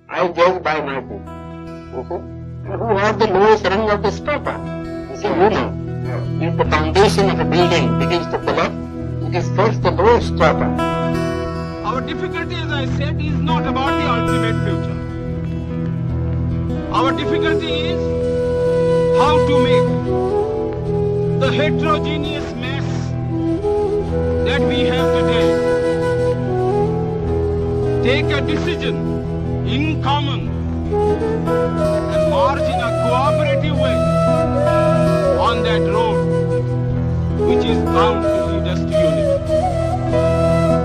I judge by my book. You see? And Who has the lowest rung of this paper? You see, you know, if the foundation of a building begins to collapse, it is first the lowest strata. Our difficulty, as I said, is not about the ultimate future. Our difficulty is how to make the heterogeneous mess that we have today take a decision in common and march in a cooperative way on that road which is bound to lead us to unity.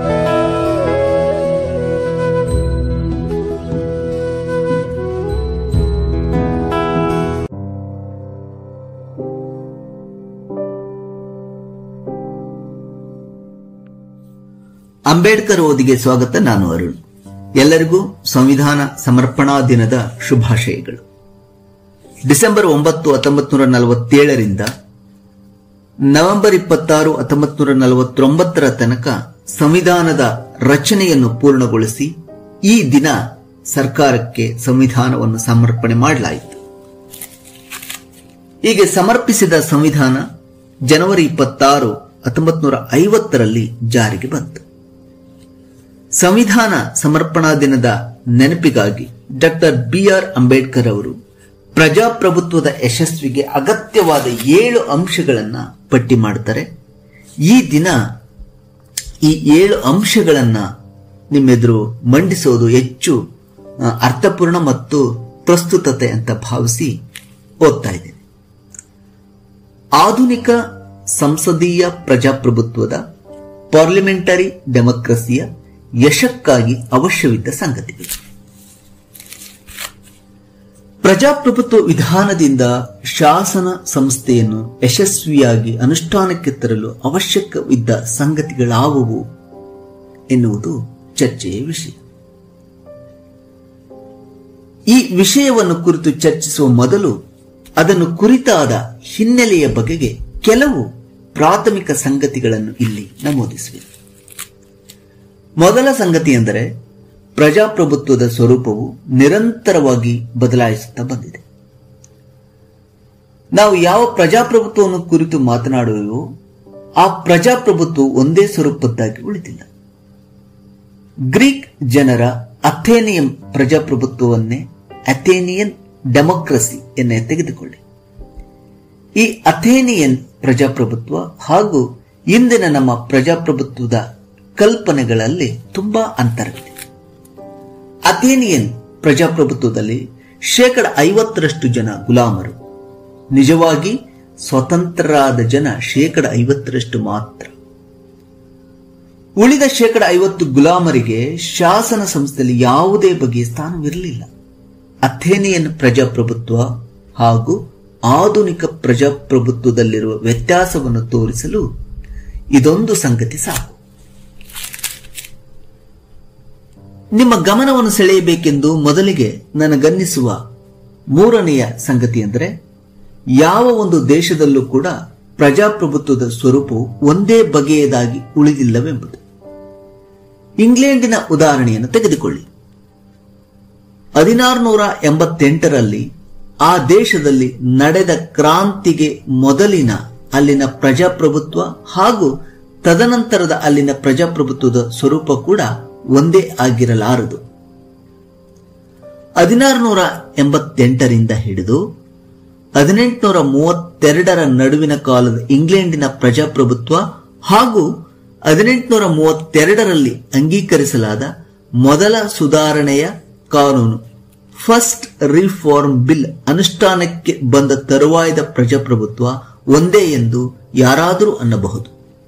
Ambedkar ಓದಿಗೆ ಸ್ವಾಗತ ನಾನು ಅರುಣ್ ಎಲ್ಲರಿಗೂ ಸಂವಿಧಾನ ಸಮರ್ಪಣಾ ದಿನದ ಶುಭಾಶಯಗಳು December ಒಂಬತ್ತು ಹತ್ತೊಂಬತ್ತು ನೂರ ನಲವತ್ತೇಳರಿಂದ ನವೆಂಬರ್ ಇಪ್ಪತ್ತಾರು ಹತ್ತೊಂಬತ್ತು ನೂರ ನಲವತ್ತೊಂಬತ್ತರ ತನಕ ಸಂವಿಧಾನದ ರಚನೆಯನ್ನು ಪೂರ್ಣಗೊಳಿಸಿ ಈ ದಿನ ಸರ್ಕಾರಕ್ಕೆ ಸಂವಿಧಾನವನ್ನು ಸಮರ್ಪಣೆ ಮಾಡಲಾಯಿತು ಹೀಗೆ ಸಮರ್ಪಿಸಿದ ಸಂವಿಧಾನ ಜನವರಿ ಇಪ್ಪತ್ತಾರು ಹತ್ತೊಂಬತ್ತು ನೂರ ಐವತ್ತರಲ್ಲಿ ಜಾರಿಗೆ ಬಂತು ಸಂವಿಧಾನ ಸಮರ್ಪಣಾ ದಿನದ ನೆನಪಿಗಾಗಿ ಡಾಕ್ಟರ್ ಬಿ ಆರ್ ಅಂಬೇಡ್ಕರ್ ಅವರು ಪ್ರಜಾಪ್ರಭುತ್ವದ ಯಶಸ್ವಿಗೆ ಅಗತ್ಯವಾದ ಏಳು ಅಂಶಗಳನ್ನ ಪಟ್ಟಿ ಮಾಡ್ತಾರೆ ಈ ದಿನ ಈ ಏಳು ಅಂಶಗಳನ್ನ ನಿಮ್ಮೆದುರು ಮಂಡಿಸೋದು ಹೆಚ್ಚು ಆ, ಅರ್ಥಪೂರ್ಣ ಮತ್ತು ಪ್ರಸ್ತುತತೆ ಅಂತ ಭಾವಿಸಿ ಓದ್ತಾ ಇದ್ದೇನೆ ಆಧುನಿಕ ಸಂಸದೀಯ ಪ್ರಜಾಪ್ರಭುತ್ವದ ಪಾರ್ಲಿಮೆಂಟರಿ ಡೆಮೋಕ್ರಸಿಯ ಯಶಕ್ಕಾಗಿ ಅವಶ್ಯವಿದ್ದ ಸಂಗತಿಗಳು ಪ್ರಜಾಪ್ರಭುತ್ವ ವಿಧಾನದಿಂದ ಶಾಸನ ಸಂಸ್ಥೆಯನ್ನು ಯಶಸ್ವಿಯಾಗಿ ಅನುಷ್ಠಾನಕ್ಕೆ ತರಲು ಅವಶ್ಯಕವಿದ್ದ ಸಂಗತಿಗಳಾವುವು ಎನ್ನುವುದು ಚರ್ಚೆಯ ವಿಷಯ ಈ ವಿಷಯವನ್ನು ಕುರಿತು ಚರ್ಚಿಸುವ ಮೊದಲು ಅದನ್ನು ಕುರಿತಾದ ಹಿನ್ನೆಲೆಯ ಬಗೆಗೆ ಕೆಲವು ಪ್ರಾಥಮಿಕ ಸಂಗತಿಗಳನ್ನು ಇಲ್ಲಿ ನಮೂದಿಸುವೆ ಮೊದಲ ಸಂಗತಿ ಎಂದರೆ ಪ್ರಜಾಪ್ರಭುತ್ವದ ಸ್ವರೂಪವು ನಿರಂತರವಾಗಿ ಬದಲಾಯಿಸುತ್ತಾ ಬಂದಿದೆ ನಾವು ಯಾವ ಪ್ರಜಾಪ್ರಭುತ್ವವನ್ನು ಕುರಿತು ಮಾತನಾಡುವೆವೋ ಆ ಪ್ರಜಾಪ್ರಭುತ್ವ ಒಂದೇ ಸ್ವರೂಪದ್ದಾಗಿ ಉಳಿದಿಲ್ಲ ಗ್ರೀಕ್ ಜನರ ಅಥೇನಿಯಂ ಪ್ರಜಾಪ್ರಭುತ್ವವನ್ನೇ ಅಥೇನಿಯನ್ ಡೆಮೋಕ್ರಸಿ ಎನ್ನೇ ತೆಗೆದುಕೊಳ್ಳಿ ಈ ಅಥೇನಿಯನ್ ಪ್ರಜಾಪ್ರಭುತ್ವ ಹಾಗೂ ಇಂದಿನ ನಮ್ಮ ಪ್ರಜಾಪ್ರಭುತ್ವದ ಕಲ್ಪನೆಗಳಲ್ಲಿ ತುಂಬಾ ಅಂತರವಿದೆ ಅಥೇನಿಯನ್ ಪ್ರಜಾಪ್ರಭುತ್ವದಲ್ಲಿ ಶೇಕಡ ಐವತ್ತರಷ್ಟು ಜನ ಗುಲಾಮರು ನಿಜವಾಗಿ ಸ್ವತಂತ್ರರಾದ ಜನ ಶೇಕಡ ಐವತ್ತರಷ್ಟು ಮಾತ್ರ ಉಳಿದ ಶೇಕಡ ಐವತ್ತು ಗುಲಾಮರಿಗೆ ಶಾಸನ ಸಂಸ್ಥೆಯಲ್ಲಿ ಯಾವುದೇ ಬಗೆಯ ಸ್ಥಾನವಿರಲಿಲ್ಲ ಅಥೇನಿಯನ್ ಪ್ರಜಾಪ್ರಭುತ್ವ ಹಾಗೂ ಆಧುನಿಕ ಪ್ರಜಾಪ್ರಭುತ್ವದಲ್ಲಿರುವ ವ್ಯತ್ಯಾಸವನ್ನು ತೋರಿಸಲು ಇದೊಂದು ಸಂಗತಿ ಸಾಕು ನಿಮ್ಮ ಗಮನವನ್ನು ಸೆಳೆಯಬೇಕೆಂದು ಮೊದಲಿಗೆ ನನಗನ್ನಿಸುವ ಮೂರನೆಯ ಸಂಗತಿ ಎಂದರೆ ಯಾವ ಒಂದು ದೇಶದಲ್ಲೂ ಕೂಡ ಪ್ರಜಾಪ್ರಭುತ್ವದ ಸ್ವರೂಪವು ಒಂದೇ ಬಗೆಯದಾಗಿ ಉಳಿದಿಲ್ಲವೆಂಬುದು ಇಂಗ್ಲೆಂಡಿನ ಉದಾಹರಣೆಯನ್ನು ತೆಗೆದುಕೊಳ್ಳಿ ಹದಿನಾರುನೂರ ಎಂಬತ್ತೆಂಟರಲ್ಲಿ ಆ ದೇಶದಲ್ಲಿ ನಡೆದ ಕ್ರಾಂತಿಗೆ ಮೊದಲಿನ ಅಲ್ಲಿನ ಪ್ರಜಾಪ್ರಭುತ್ವ ಹಾಗೂ ತದನಂತರದ ಅಲ್ಲಿನ ಪ್ರಜಾಪ್ರಭುತ್ವದ ಸ್ವರೂಪ ಕೂಡ ಒಂದೇ ಆಗಿರಲಾರದು ಹದಿನಾರುನೂರ ಎಂಬತ್ತೆಂಟರಿಂದ ಹಿಡಿದು ಹದಿನೆಂಟುನೂರ ಮೂವತ್ತೆರಡರ ನಡುವಿನ ಕಾಲದ ಇಂಗ್ಲೆಂಡಿನ ಪ್ರಜಾಪ್ರಭುತ್ವ ಹಾಗೂ ಹದಿನೆಂಟುನೂರ ಮೂವತ್ತೆರಡರಲ್ಲಿ ಅಂಗೀಕರಿಸಲಾದ ಮೊದಲ ಸುಧಾರಣೆಯ ಕಾನೂನು ಫಸ್ಟ್ ರಿಫಾರ್ಮ್ ಬಿಲ್ ಅನುಷ್ಠಾನಕ್ಕೆ ಬಂದ ತರುವಾಯದ ಪ್ರಜಾಪ್ರಭುತ್ವ ಒಂದೇ ಎಂದು ಯಾರಾದರೂ ಅನ್ನಬಹುದು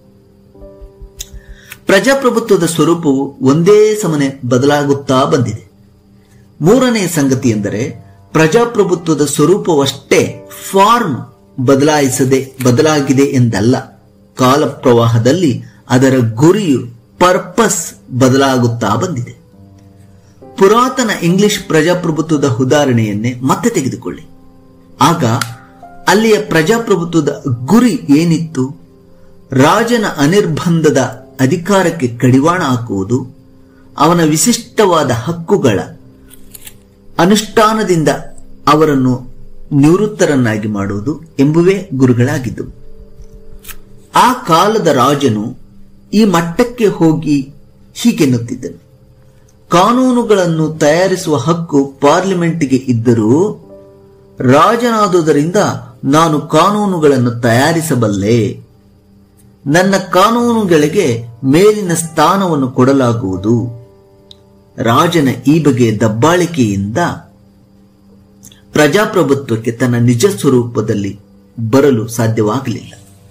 ಪ್ರಜಾಪ್ರಭುತ್ವದ ಸ್ವರೂಪವು ಒಂದೇ ಸಮನೆ ಬದಲಾಗುತ್ತಾ ಬಂದಿದೆ ಮೂರನೆಯ ಸಂಗತಿ ಎಂದರೆ ಪ್ರಜಾಪ್ರಭುತ್ವದ ಸ್ವರೂಪವಷ್ಟೇ ಫಾರ್ಮ್ ಬದಲಾಯಿಸದೆ ಬದಲಾಗಿದೆ ಎಂದಲ್ಲ ಕಾಲ ಪ್ರವಾಹದಲ್ಲಿ ಅದರ ಗುರಿಯು ಪರ್ಪಸ್ ಬದಲಾಗುತ್ತಾ ಬಂದಿದೆ ಪುರಾತನ ಇಂಗ್ಲಿಷ್ ಪ್ರಜಾಪ್ರಭುತ್ವದ ಉದಾಹರಣೆಯನ್ನೇ ಮತ್ತೆ ತೆಗೆದುಕೊಳ್ಳಿ ಆಗ ಅಲ್ಲಿಯ ಪ್ರಜಾಪ್ರಭುತ್ವದ ಗುರಿ ಏನಿತ್ತು ರಾಜನ ಅನಿರ್ಬಂಧದ ಅಧಿಕಾರಕ್ಕೆ ಕಡಿವಾಣ ಹಾಕುವುದು ಅವನ ವಿಶಿಷ್ಟವಾದ ಹಕ್ಕುಗಳ ಅನುಷ್ಠಾನದಿಂದ ಅವರನ್ನು ನಿವೃತ್ತರನ್ನಾಗಿ ಮಾಡುವುದು ಎಂಬುವೇ ಗುರುಗಳಾಗಿದ್ದವು ಆ ಕಾಲದ ರಾಜನು ಈ ಮಟ್ಟಕ್ಕೆ ಹೋಗಿ ಹೀಗೆನ್ನುತ್ತಿದ್ದನು ಕಾನೂನುಗಳನ್ನು ತಯಾರಿಸುವ ಹಕ್ಕು ಪಾರ್ಲಿಮೆಂಟ್ಗೆ ಇದ್ದರೂ ರಾಜನಾದುದರಿಂದ ನಾನು ಕಾನೂನುಗಳನ್ನು ತಯಾರಿಸಬಲ್ಲೆ ನನ್ನ ಕಾನೂನುಗಳಿಗೆ ಮೇಲಿನ ಸ್ಥಾನವನ್ನು ಕೊಡಲಾಗುವುದು ರಾಜನ ಈ ಬಗೆಯ ದಬ್ಬಾಳಿಕೆಯಿಂದ ಪ್ರಜಾಪ್ರಭುತ್ವಕ್ಕೆ ತನ್ನ ನಿಜ ಸ್ವರೂಪದಲ್ಲಿ ಬರಲು ಸಾಧ್ಯವಾಗಲಿಲ್ಲ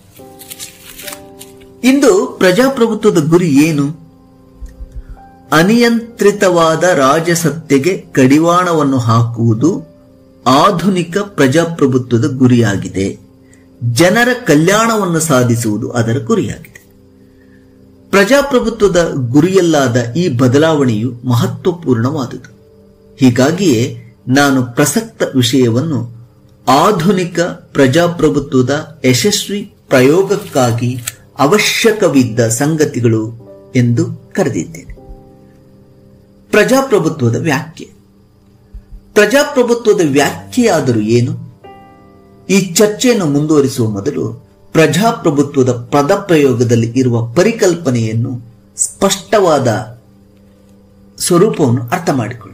ಇಂದು ಪ್ರಜಾಪ್ರಭುತ್ವದ ಗುರಿ ಏನು ಅನಿಯಂತ್ರಿತವಾದ ರಾಜಸತ್ತೆಗೆ ಕಡಿವಾಣವನ್ನು ಹಾಕುವುದು ಆಧುನಿಕ ಪ್ರಜಾಪ್ರಭುತ್ವದ ಗುರಿಯಾಗಿದೆ ಜನರ ಕಲ್ಯಾಣವನ್ನು ಸಾಧಿಸುವುದು ಅದರ ಗುರಿಯಾಗಿದೆ ಪ್ರಜಾಪ್ರಭುತ್ವದ ಗುರಿಯಲ್ಲಾದ ಈ ಬದಲಾವಣೆಯು ಮಹತ್ವಪೂರ್ಣವಾದುದು ಹೀಗಾಗಿಯೇ ನಾನು ಪ್ರಸಕ್ತ ವಿಷಯವನ್ನು ಆಧುನಿಕ ಪ್ರಜಾಪ್ರಭುತ್ವದ ಯಶಸ್ವಿ ಪ್ರಯೋಗಕ್ಕಾಗಿ ಅವಶ್ಯಕವಿದ್ದ ಸಂಗತಿಗಳು ಎಂದು ಕರೆದಿದ್ದೇನೆ ಪ್ರಜಾಪ್ರಭುತ್ವದ ವ್ಯಾಖ್ಯೆ ಪ್ರಜಾಪ್ರಭುತ್ವದ ವ್ಯಾಖ್ಯೆಯಾದರೂ ಏನು ಈ ಚರ್ಚೆಯನ್ನು ಮುಂದುವರಿಸುವ ಮೊದಲು ಪ್ರಜಾಪ್ರಭುತ್ವದ ಪದಪ್ರಯೋಗದಲ್ಲಿ ಇರುವ ಪರಿಕಲ್ಪನೆಯನ್ನು ಸ್ಪಷ್ಟವಾದ ಸ್ವರೂಪವನ್ನು ಅರ್ಥ ಮಾಡಿಕೊಳ್ಳಿ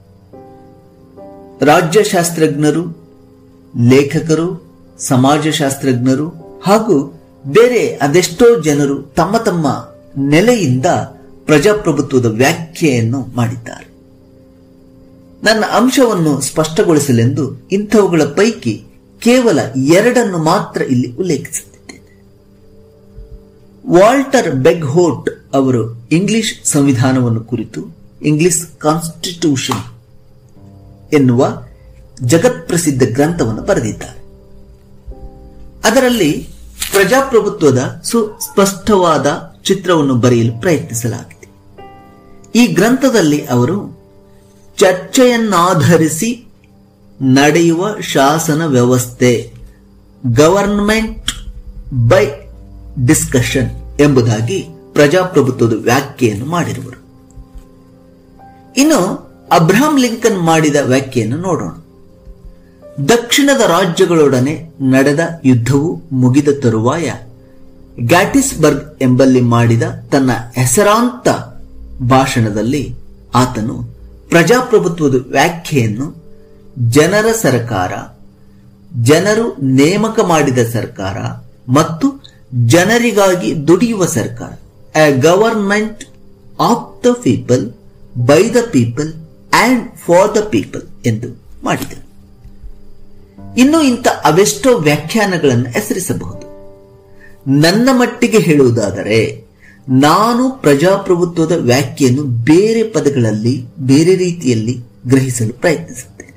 ರಾಜ್ಯಶಾಸ್ತ್ರಜ್ಞರು ಲೇಖಕರು ಸಮಾಜಶಾಸ್ತ್ರಜ್ಞರು ಹಾಗೂ ಬೇರೆ ಅದೆಷ್ಟೋ ಜನರು ತಮ್ಮ ತಮ್ಮ ನೆಲೆಯಿಂದ ಪ್ರಜಾಪ್ರಭುತ್ವದ ವ್ಯಾಖ್ಯೆಯನ್ನು ಮಾಡಿದ್ದಾರೆ ನನ್ನ ಅಂಶವನ್ನು ಸ್ಪಷ್ಟಗೊಳಿಸಲೆಂದು ಇಂಥವುಗಳ ಪೈಕಿ ಕೇವಲ ಎರಡನ್ನು ಮಾತ್ರ ಇಲ್ಲಿ ಉಲ್ಲೇಖಿಸುತ್ತಿದ್ದೇನೆ ವಾಲ್ಟರ್ ಬೆಗ್ಹೋಟ್ ಅವರು ಇಂಗ್ಲಿಷ್ ಸಂವಿಧಾನವನ್ನು ಕುರಿತು ಇಂಗ್ಲಿಷ್ ಕಾನ್ಸ್ಟಿಟ್ಯೂಷನ್ ಎನ್ನುವ ಜಗತ್ಪ್ರಸಿದ್ಧ ಗ್ರಂಥವನ್ನು ಬರೆದಿದ್ದಾರೆ ಅದರಲ್ಲಿ ಪ್ರಜಾಪ್ರಭುತ್ವದ ಸುಸ್ಪಷ್ಟವಾದ ಚಿತ್ರವನ್ನು ಬರೆಯಲು ಪ್ರಯತ್ನಿಸಲಾಗಿದೆ ಈ ಗ್ರಂಥದಲ್ಲಿ ಅವರು ಚರ್ಚೆಯನ್ನಾಧರಿಸಿ ನಡೆಯುವ ಶಾಸನ ವ್ಯವಸ್ಥೆ ಗವರ್ನಮೆಂಟ್ ಬೈ ಡಿಸ್ಕಷನ್ ಎಂಬುದಾಗಿ ಪ್ರಜಾಪ್ರಭುತ್ವದ ವ್ಯಾಖ್ಯೆಯನ್ನು ಮಾಡಿರುವರು ಇನ್ನು ಅಬ್ರಹಾಂ ಲಿಂಕನ್ ಮಾಡಿದ ವ್ಯಾಖ್ಯೆಯನ್ನು ನೋಡೋಣ ದಕ್ಷಿಣದ ರಾಜ್ಯಗಳೊಡನೆ ನಡೆದ ಯುದ್ಧವು ಮುಗಿದ ತರುವಾಯ ಗ್ಯಾಟಿಸ್ಬರ್ಗ್ ಎಂಬಲ್ಲಿ ಮಾಡಿದ ತನ್ನ ಹೆಸರಾಂತ ಭಾಷಣದಲ್ಲಿ ಆತನು ಪ್ರಜಾಪ್ರಭುತ್ವದ ವ್ಯಾಖ್ಯೆಯನ್ನು ಜನರ ಸರ್ಕಾರ ಜನರು ನೇಮಕ ಮಾಡಿದ ಸರ್ಕಾರ ಮತ್ತು ಜನರಿಗಾಗಿ ದುಡಿಯುವ ಸರ್ಕಾರ a government of the people by the people and for the people ಎಂದು ಮಾಡಿದರು ಇನ್ನು ಇಂಥ ಅವೆಷ್ಟೋ ವ್ಯಾಖ್ಯಾನಗಳನ್ನು ಹೆಸರಿಸಬಹುದು ನನ್ನ ಮಟ್ಟಿಗೆ ಹೇಳುವುದಾದರೆ ನಾನು ಪ್ರಜಾಪ್ರಭುತ್ವದ ವ್ಯಾಖ್ಯೆಯನ್ನು ಬೇರೆ ಪದಗಳಲ್ಲಿ ಬೇರೆ ರೀತಿಯಲ್ಲಿ ಗ್ರಹಿಸಲು ಪ್ರಯತ್ನಿಸುತ್ತೇನೆ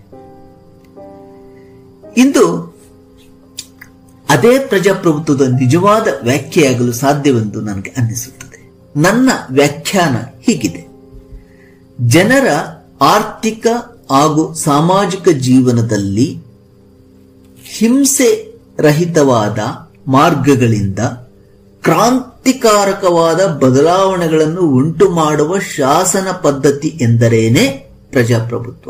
ಇಂದು ಅದೇ ಪ್ರಜಾಪ್ರಭುತ್ವದ ನಿಜವಾದ ವ್ಯಾಖ್ಯೆಯಾಗಲು ಸಾಧ್ಯವೆಂದು ನನಗೆ ಅನ್ನಿಸುತ್ತದೆ ನನ್ನ ವ್ಯಾಖ್ಯಾನ ಹೀಗಿದೆ ಜನರ ಆರ್ಥಿಕ ಹಾಗೂ ಸಾಮಾಜಿಕ ಜೀವನದಲ್ಲಿ ಹಿಂಸೆ ರಹಿತವಾದ ಮಾರ್ಗಗಳಿಂದ ಕ್ರಾಂತಿಕಾರಕವಾದ ಬದಲಾವಣೆಗಳನ್ನು ಉಂಟು ಮಾಡುವ ಶಾಸನ ಪದ್ಧತಿ ಎಂದರೇನೆ ಪ್ರಜಾಪ್ರಭುತ್ವ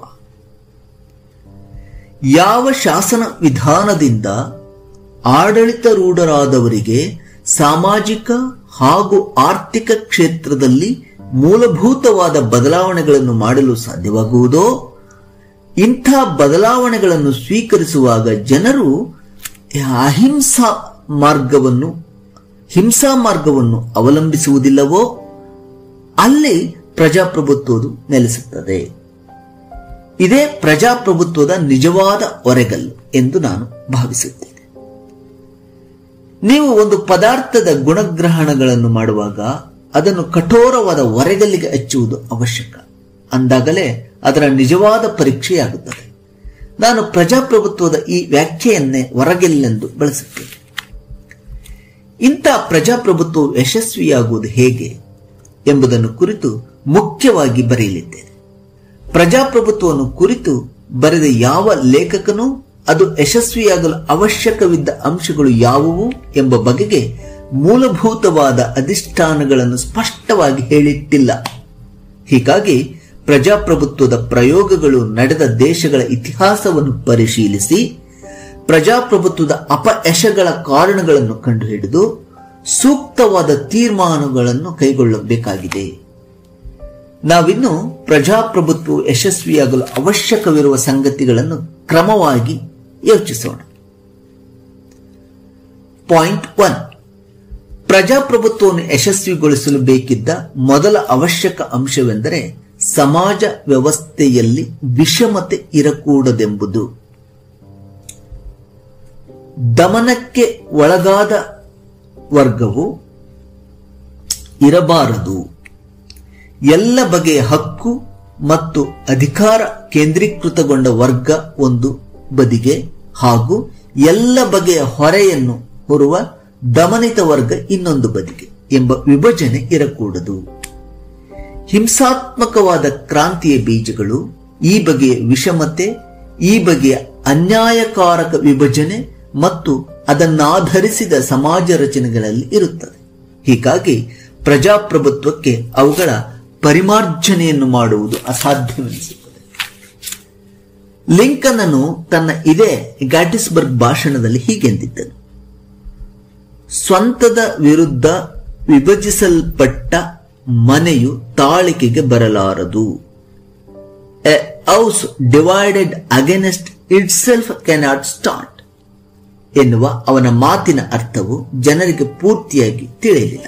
ಯಾವ ಶಾಸನ ವಿಧಾನದಿಂದ ಆಡಳಿತರೂಢರಾದವರಿಗೆ ಸಾಮಾಜಿಕ ಹಾಗೂ ಆರ್ಥಿಕ ಕ್ಷೇತ್ರದಲ್ಲಿ ಮೂಲಭೂತವಾದ ಬದಲಾವಣೆಗಳನ್ನು ಮಾಡಲು ಸಾಧ್ಯವಾಗುವುದೋ ಇಂಥ ಬದಲಾವಣೆಗಳನ್ನು ಸ್ವೀಕರಿಸುವಾಗ ಜನರು ಅಹಿಂಸಾ ಮಾರ್ಗವನ್ನು ಹಿಂಸಾ ಮಾರ್ಗವನ್ನು ಅವಲಂಬಿಸುವುದಿಲ್ಲವೋ ಅಲ್ಲಿ ಪ್ರಜಾಪ್ರಭುತ್ವದು ನೆಲೆಸುತ್ತದೆ ಇದೇ ಪ್ರಜಾಪ್ರಭುತ್ವದ ನಿಜವಾದ ಒರೆಗಲ್ಲು ಎಂದು ನಾನು ಭಾವಿಸುತ್ತೇನೆ ನೀವು ಒಂದು ಪದಾರ್ಥದ ಗುಣಗ್ರಹಣಗಳನ್ನು ಮಾಡುವಾಗ ಅದನ್ನು ಕಠೋರವಾದ ಒರೆಗಲ್ಲಿಗೆ ಹಚ್ಚುವುದು ಅವಶ್ಯಕ ಅಂದಾಗಲೇ ಅದರ ನಿಜವಾದ ಪರೀಕ್ಷೆಯಾಗುತ್ತದೆ ನಾನು ಪ್ರಜಾಪ್ರಭುತ್ವದ ಈ ವ್ಯಾಖ್ಯೆಯನ್ನೇ ಹೊರಗೆಲ್ಲೆಂದು ಬಳಸುತ್ತೇನೆ ಇಂಥ ಪ್ರಜಾಪ್ರಭುತ್ವ ಯಶಸ್ವಿಯಾಗುವುದು ಹೇಗೆ ಎಂಬುದನ್ನು ಕುರಿತು ಮುಖ್ಯವಾಗಿ ಬರೆಯಲಿದ್ದೇನೆ ಪ್ರಜಾಪ್ರಭುತ್ವವನ್ನು ಕುರಿತು ಬರೆದ ಯಾವ ಲೇಖಕನೂ ಅದು ಯಶಸ್ವಿಯಾಗಲು ಅವಶ್ಯಕವಿದ್ದ ಅಂಶಗಳು ಯಾವುವು ಎಂಬ ಬಗೆಗೆ ಮೂಲಭೂತವಾದ ಅಧಿಷ್ಠಾನಗಳನ್ನು ಸ್ಪಷ್ಟವಾಗಿ ಹೇಳಿಟ್ಟಿಲ್ಲ ಹೀಗಾಗಿ ಪ್ರಜಾಪ್ರಭುತ್ವದ ಪ್ರಯೋಗಗಳು ನಡೆದ ದೇಶಗಳ ಇತಿಹಾಸವನ್ನು ಪರಿಶೀಲಿಸಿ ಪ್ರಜಾಪ್ರಭುತ್ವದ ಅಪಯಶಗಳ ಕಾರಣಗಳನ್ನು ಕಂಡುಹಿಡಿದು ಸೂಕ್ತವಾದ ತೀರ್ಮಾನಗಳನ್ನು ಕೈಗೊಳ್ಳಬೇಕಾಗಿದೆ ನಾವಿನ್ನು ಪ್ರಜಾಪ್ರಭುತ್ವ ಯಶಸ್ವಿಯಾಗಲು ಅವಶ್ಯಕವಿರುವ ಸಂಗತಿಗಳನ್ನು ಕ್ರಮವಾಗಿ ಯೋಚಿಸೋಣ ಪಾಯಿಂಟ್ ಒನ್ ಪ್ರಜಾಪ್ರಭುತ್ವವನ್ನು ಯಶಸ್ವಿಗೊಳಿಸಲು ಬೇಕಿದ್ದ ಮೊದಲ ಅವಶ್ಯಕ ಅಂಶವೆಂದರೆ ಸಮಾಜ ವ್ಯವಸ್ಥೆಯಲ್ಲಿ ವಿಷಮತೆ ಇರಕೂಡದೆಂಬುದು ದಮನಕ್ಕೆ ಒಳಗಾದ ವರ್ಗವು ಇರಬಾರದು ಎಲ್ಲ ಬಗೆಯ ಹಕ್ಕು ಮತ್ತು ಅಧಿಕಾರ ಕೇಂದ್ರೀಕೃತಗೊಂಡ ವರ್ಗ ಒಂದು ಬದಿಗೆ ಹಾಗೂ ಎಲ್ಲ ಬಗೆಯ ಹೊರೆಯನ್ನು ಹೊರುವ ದಮನಿತ ವರ್ಗ ಇನ್ನೊಂದು ಬದಿಗೆ ಎಂಬ ವಿಭಜನೆ ಇರಕೂಡದು ಹಿಂಸಾತ್ಮಕವಾದ ಕ್ರಾಂತಿಯ ಬೀಜಗಳು ಈ ಬಗೆಯ ವಿಷಮತೆ ಈ ಬಗೆಯ ಅನ್ಯಾಯಕಾರಕ ವಿಭಜನೆ ಮತ್ತು ಅದನ್ನಾಧರಿಸಿದ ಸಮಾಜ ರಚನೆಗಳಲ್ಲಿ ಇರುತ್ತದೆ ಹೀಗಾಗಿ ಪ್ರಜಾಪ್ರಭುತ್ವಕ್ಕೆ ಅವುಗಳ ಪರಿಮಾರ್ಜನೆಯನ್ನು ಮಾಡುವುದು ಅಸಾಧ್ಯವೆನಿಸುತ್ತದೆ ಲಿಂಕನನು ತನ್ನ ಇದೇ ಗ್ಯಾಟಿಸ್ಬರ್ಗ್ ಭಾಷಣದಲ್ಲಿ ಹೀಗೆಂದಿದ್ದನು ಸ್ವಂತದ ವಿರುದ್ಧ ವಿಭಜಿಸಲ್ಪಟ್ಟ ಮನೆಯು ತಾಳಿಕೆಗೆ ಬರಲಾರದು a house divided against itself cannot start ಎನ್ನುವ ಅವನ ಮಾತಿನ ಅರ್ಥವು ಜನರಿಗೆ ಪೂರ್ತಿಯಾಗಿ ತಿಳಿಯಲಿಲ್ಲ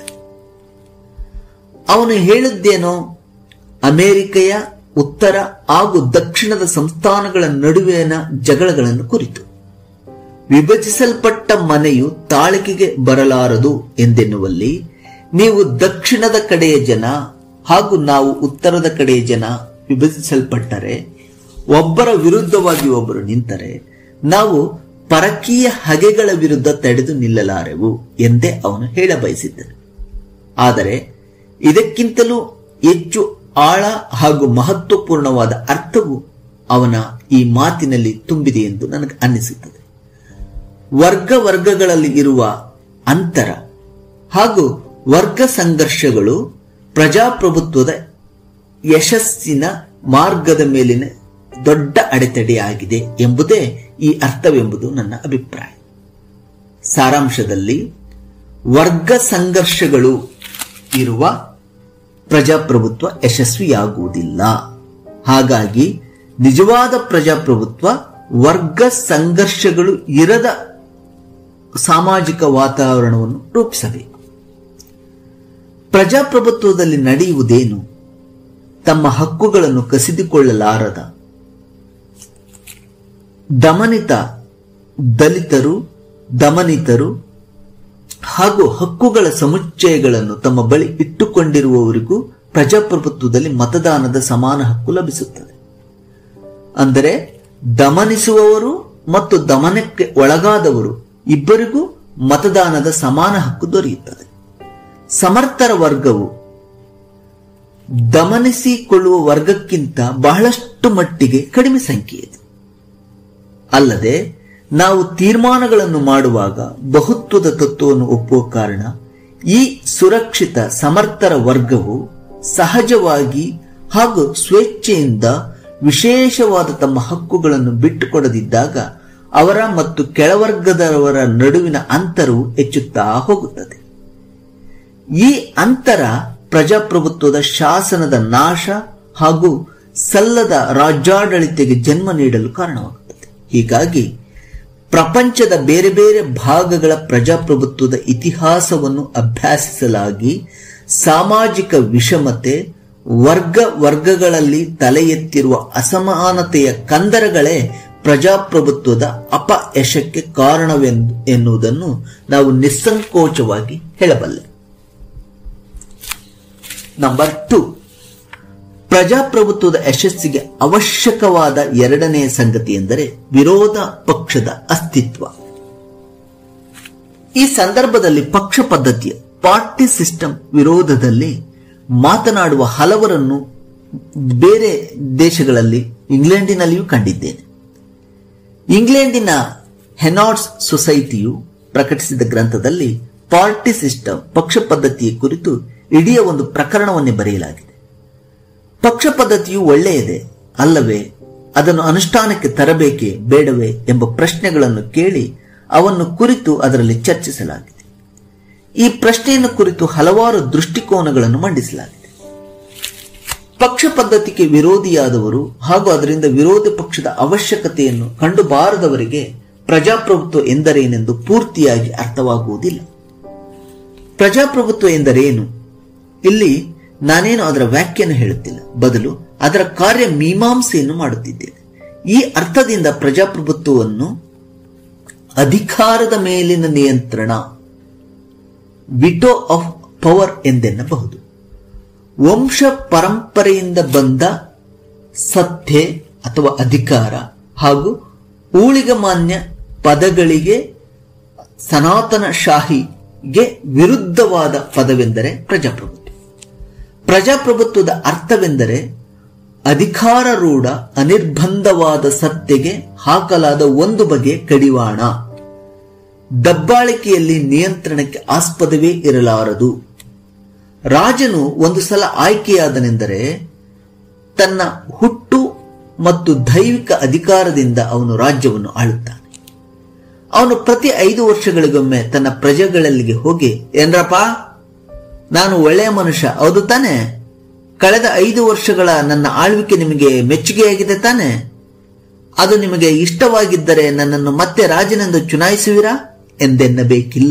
ಅವನು ಹೇಳಿದ್ದೇನೋ ಅಮೆರಿಕೆಯ ಉತ್ತರ ಹಾಗೂ ದಕ್ಷಿಣದ ಸಂಸ್ಥಾನಗಳ ನಡುವಿನ ಜಗಳಗಳನ್ನು ಕುರಿತು ವಿಭಜಿಸಲ್ಪಟ್ಟ ಮನೆಯು ತಾಳಿಕೆಗೆ ಬರಲಾರದು ಎಂದೆನ್ನುವಲ್ಲಿ ನೀವು ದಕ್ಷಿಣದ ಕಡೆಯ ಜನ ಹಾಗೂ ನಾವು ಉತ್ತರದ ಕಡೆಯ ಜನ ವಿಭಜಿಸಲ್ಪಟ್ಟರೆ ಒಬ್ಬರ ವಿರುದ್ಧವಾಗಿ ಒಬ್ಬರು ನಿಂತರೆ ನಾವು ಪರಕೀಯ ಹಗೆಗಳ ವಿರುದ್ಧ ತಡೆದು ನಿಲ್ಲಲಾರೆವು ಎಂದೇ ಅವನು ಹೇಳಬಯಸಿದ್ದನು ಆದರೆ ಇದಕ್ಕಿಂತಲೂ ಹೆಚ್ಚು ಆಳ ಹಾಗೂ ಮಹತ್ವಪೂರ್ಣವಾದ ಅರ್ಥವು ಅವನ ಈ ಮಾತಿನಲ್ಲಿ ತುಂಬಿದೆ ಎಂದು ನನಗೆ ಅನ್ನಿಸುತ್ತದೆ ವರ್ಗ ವರ್ಗಗಳಲ್ಲಿ ಇರುವ ಅಂತರ ಹಾಗೂ ವರ್ಗ ಸಂಘರ್ಷಗಳು ಪ್ರಜಾಪ್ರಭುತ್ವದ ಯಶಸ್ಸಿನ ಮಾರ್ಗದ ಮೇಲಿನ ದೊಡ್ಡ ಅಡೆತಡೆಯಾಗಿದೆ ಎಂಬುದೇ ಈ ಅರ್ಥವೆಂಬುದು ನನ್ನ ಅಭಿಪ್ರಾಯ ಸಾರಾಂಶದಲ್ಲಿ ವರ್ಗ ಸಂಘರ್ಷಗಳು ಇರುವ ಪ್ರಜಾಪ್ರಭುತ್ವ ಯಶಸ್ವಿಯಾಗುವುದಿಲ್ಲ ಹಾಗಾಗಿ ನಿಜವಾದ ಪ್ರಜಾಪ್ರಭುತ್ವ ವರ್ಗ ಸಂಘರ್ಷಗಳು ಇರದ ಸಾಮಾಜಿಕ ವಾತಾವರಣವನ್ನು ರೂಪಿಸಬೇಕು ಪ್ರಜಾಪ್ರಭುತ್ವದಲ್ಲಿ ನಡೆಯುವುದೇನು ತಮ್ಮ ಹಕ್ಕುಗಳನ್ನು ಕಸಿದುಕೊಳ್ಳಲಾರದ ದಮನಿತ ದಲಿತರು ದಮನಿತರು ಹಾಗೂ ಹಕ್ಕುಗಳ ಸಮುಚ್ಚಯಗಳನ್ನು ತಮ್ಮ ಬಳಿ ಇಟ್ಟುಕೊಂಡಿರುವವರಿಗೂ ಪ್ರಜಾಪ್ರಭುತ್ವದಲ್ಲಿ ಮತದಾನದ ಸಮಾನ ಹಕ್ಕು ಲಭಿಸುತ್ತದೆ ಅಂದರೆ ದಮನಿಸುವವರು ಮತ್ತು ದಮನಕ್ಕೆ ಒಳಗಾದವರು ಇಬ್ಬರಿಗೂ ಮತದಾನದ ಸಮಾನ ಹಕ್ಕು ದೊರೆಯುತ್ತದೆ ಸಮರ್ಥರ ವರ್ಗವು ದಮನಿಸಿಕೊಳ್ಳುವ ವರ್ಗಕ್ಕಿಂತ ಬಹಳಷ್ಟು ಮಟ್ಟಿಗೆ ಕಡಿಮೆ ಸಂಖ್ಯೆ ಇದೆ ಅಲ್ಲದೆ ನಾವು ತೀರ್ಮಾನಗಳನ್ನು ಮಾಡುವಾಗ ಬಹುತ್ವದ ತತ್ವವನ್ನು ಒಪ್ಪುವ ಕಾರಣ ಈ ಸುರಕ್ಷಿತ ಸಮರ್ಥರ ವರ್ಗವು ಸಹಜವಾಗಿ ಹಾಗೂ ಸ್ವೇಚ್ಛೆಯಿಂದ ವಿಶೇಷವಾದ ತಮ್ಮ ಹಕ್ಕುಗಳನ್ನು ಬಿಟ್ಟುಕೊಡದಿದ್ದಾಗ ಅವರ ಮತ್ತು ಕೆಳವರ್ಗದವರ ನಡುವಿನ ಅಂತರವು ಹೆಚ್ಚುತ್ತಾ ಹೋಗುತ್ತದೆ ಈ ಅಂತರ ಪ್ರಜಾಪ್ರಭುತ್ವದ ಶಾಸನದ ನಾಶ ಹಾಗೂ ಸಲ್ಲದ ರಾಜ್ಯಾಡಳಿತೆಗೆ ಜನ್ಮ ನೀಡಲು ಕಾರಣವಾಗುತ್ತದೆ ಹೀಗಾಗಿ ಪ್ರಪಂಚದ ಬೇರೆ ಬೇರೆ ಭಾಗಗಳ ಪ್ರಜಾಪ್ರಭುತ್ವದ ಇತಿಹಾಸವನ್ನು ಅಭ್ಯಾಸಿಸಲಾಗಿ ಸಾಮಾಜಿಕ ವಿಷಮತೆ ವರ್ಗ ವರ್ಗಗಳಲ್ಲಿ ತಲೆ ಎತ್ತಿರುವ ಅಸಮಾನತೆಯ ಕಂದರಗಳೇ ಪ್ರಜಾಪ್ರಭುತ್ವದ ಅಪಯಶಕ್ಕೆ ಕಾರಣವೆಂದು ಎನ್ನುವುದನ್ನು ನಾವು ನಿಸ್ಸಂಕೋಚವಾಗಿ ಹೇಳಬಲ್ಲೆ ನಂಬರ್ ಟು ಪ್ರಜಾಪ್ರಭುತ್ವದ ಯಶಸ್ಸಿಗೆ ಅವಶ್ಯಕವಾದ ಎರಡನೆಯ ಸಂಗತಿ ಎಂದರೆ ವಿರೋಧ ಪಕ್ಷದ ಅಸ್ತಿತ್ವ ಈ ಸಂದರ್ಭದಲ್ಲಿ ಪಕ್ಷ ಪದ್ಧತಿಯ ಪಾರ್ಟಿ ಸಿಸ್ಟಮ್ ವಿರೋಧದಲ್ಲಿ ಮಾತನಾಡುವ ಹಲವರನ್ನು ಬೇರೆ ದೇಶಗಳಲ್ಲಿ ಇಂಗ್ಲೆಂಡಿನಲ್ಲಿಯೂ ಕಂಡಿದ್ದೇನೆ ಇಂಗ್ಲೆಂಡಿನ ಹೆನಾಟ್ಸ್ ಸೊಸೈಟಿಯು ಪ್ರಕಟಿಸಿದ ಗ್ರಂಥದಲ್ಲಿ ಪಾರ್ಟಿ ಸಿಸ್ಟಮ್ ಪಕ್ಷ ಪದ್ಧತಿಯ ಕುರಿತು ಇಡೀ ಒಂದು ಪ್ರಕರಣವನ್ನೇ ಬರೆಯಲಾಗಿದೆ ಪಕ್ಷ ಪದ್ಧತಿಯು ಒಳ್ಳೆಯದೇ ಅಲ್ಲವೇ ಅದನ್ನು ಅನುಷ್ಠಾನಕ್ಕೆ ತರಬೇಕೇ ಬೇಡವೇ ಎಂಬ ಪ್ರಶ್ನೆಗಳನ್ನು ಕೇಳಿ ಅವನ್ನು ಕುರಿತು ಅದರಲ್ಲಿ ಚರ್ಚಿಸಲಾಗಿದೆ ಈ ಪ್ರಶ್ನೆಯನ್ನು ಕುರಿತು ಹಲವಾರು ದೃಷ್ಟಿಕೋನಗಳನ್ನು ಮಂಡಿಸಲಾಗಿದೆ ಪಕ್ಷ ಪದ್ಧತಿಗೆ ವಿರೋಧಿಯಾದವರು ಹಾಗೂ ಅದರಿಂದ ವಿರೋಧ ಪಕ್ಷದ ಅವಶ್ಯಕತೆಯನ್ನು ಕಂಡುಬಾರದವರಿಗೆ ಪ್ರಜಾಪ್ರಭುತ್ವ ಎಂದರೇನೆಂದು ಪೂರ್ತಿಯಾಗಿ ಅರ್ಥವಾಗುವುದಿಲ್ಲ ಪ್ರಜಾಪ್ರಭುತ್ವ ಎಂದರೇನು ಇಲ್ಲಿ ನಾನೇನು ಅದರ ವ್ಯಾಖ್ಯಾನ ಹೇಳುತ್ತಿಲ್ಲ ಬದಲು ಅದರ ಕಾರ್ಯ ಮೀಮಾಂಸೆಯನ್ನು ಮಾಡುತ್ತಿದ್ದೇನೆ ಈ ಅರ್ಥದಿಂದ ಪ್ರಜಾಪ್ರಭುತ್ವವನ್ನು ಅಧಿಕಾರದ ಮೇಲಿನ ನಿಯಂತ್ರಣ ವಿಟೋ ಆಫ್ ಪವರ್ ಎಂದೆನ್ನಬಹುದು ವಂಶ ಪರಂಪರೆಯಿಂದ ಬಂದ ಸತ್ಯೆ ಅಥವಾ ಅಧಿಕಾರ ಹಾಗೂ ಊಳಿಗಮಾನ್ಯ ಪದಗಳಿಗೆ ಸನಾತನ ಶಾಹಿಗೆ ವಿರುದ್ಧವಾದ ಪದವೆಂದರೆ ಪ್ರಜಾಪ್ರಭುತ್ವ ಪ್ರಜಾಪ್ರಭುತ್ವದ ಅರ್ಥವೆಂದರೆ ಅಧಿಕಾರರೂಢ ಅನಿರ್ಬಂಧವಾದ ಸತ್ತೆಗೆ ಹಾಕಲಾದ ಒಂದು ಬಗೆಯ ಕಡಿವಾಣ ದಬ್ಬಾಳಿಕೆಯಲ್ಲಿ ನಿಯಂತ್ರಣಕ್ಕೆ ಆಸ್ಪದವೇ ಇರಲಾರದು ರಾಜನು ಒಂದು ಸಲ ಆಯ್ಕೆಯಾದನೆಂದರೆ ತನ್ನ ಹುಟ್ಟು ಮತ್ತು ದೈವಿಕ ಅಧಿಕಾರದಿಂದ ಅವನು ರಾಜ್ಯವನ್ನು ಆಳುತ್ತಾನೆ ಅವನು ಪ್ರತಿ ಐದು ವರ್ಷಗಳಿಗೊಮ್ಮೆ ತನ್ನ ಪ್ರಜೆಗಳಲ್ಲಿಗೆ ಹೋಗಿ ಏನ್ರಪ್ಪ ನಾನು ಒಳ್ಳೆಯ ಮನುಷ್ಯ ಹೌದು ತಾನೆ ಕಳೆದ ಐದು ವರ್ಷಗಳ ನನ್ನ ಆಳ್ವಿಕೆ ನಿಮಗೆ ಮೆಚ್ಚುಗೆಯಾಗಿದೆ ತಾನೆ ಅದು ನಿಮಗೆ ಇಷ್ಟವಾಗಿದ್ದರೆ ನನ್ನನ್ನು ಮತ್ತೆ ರಾಜನೆಂದು ಚುನಾಯಿಸುವಿರಾ ಎಂದೆನ್ನಬೇಕಿಲ್ಲ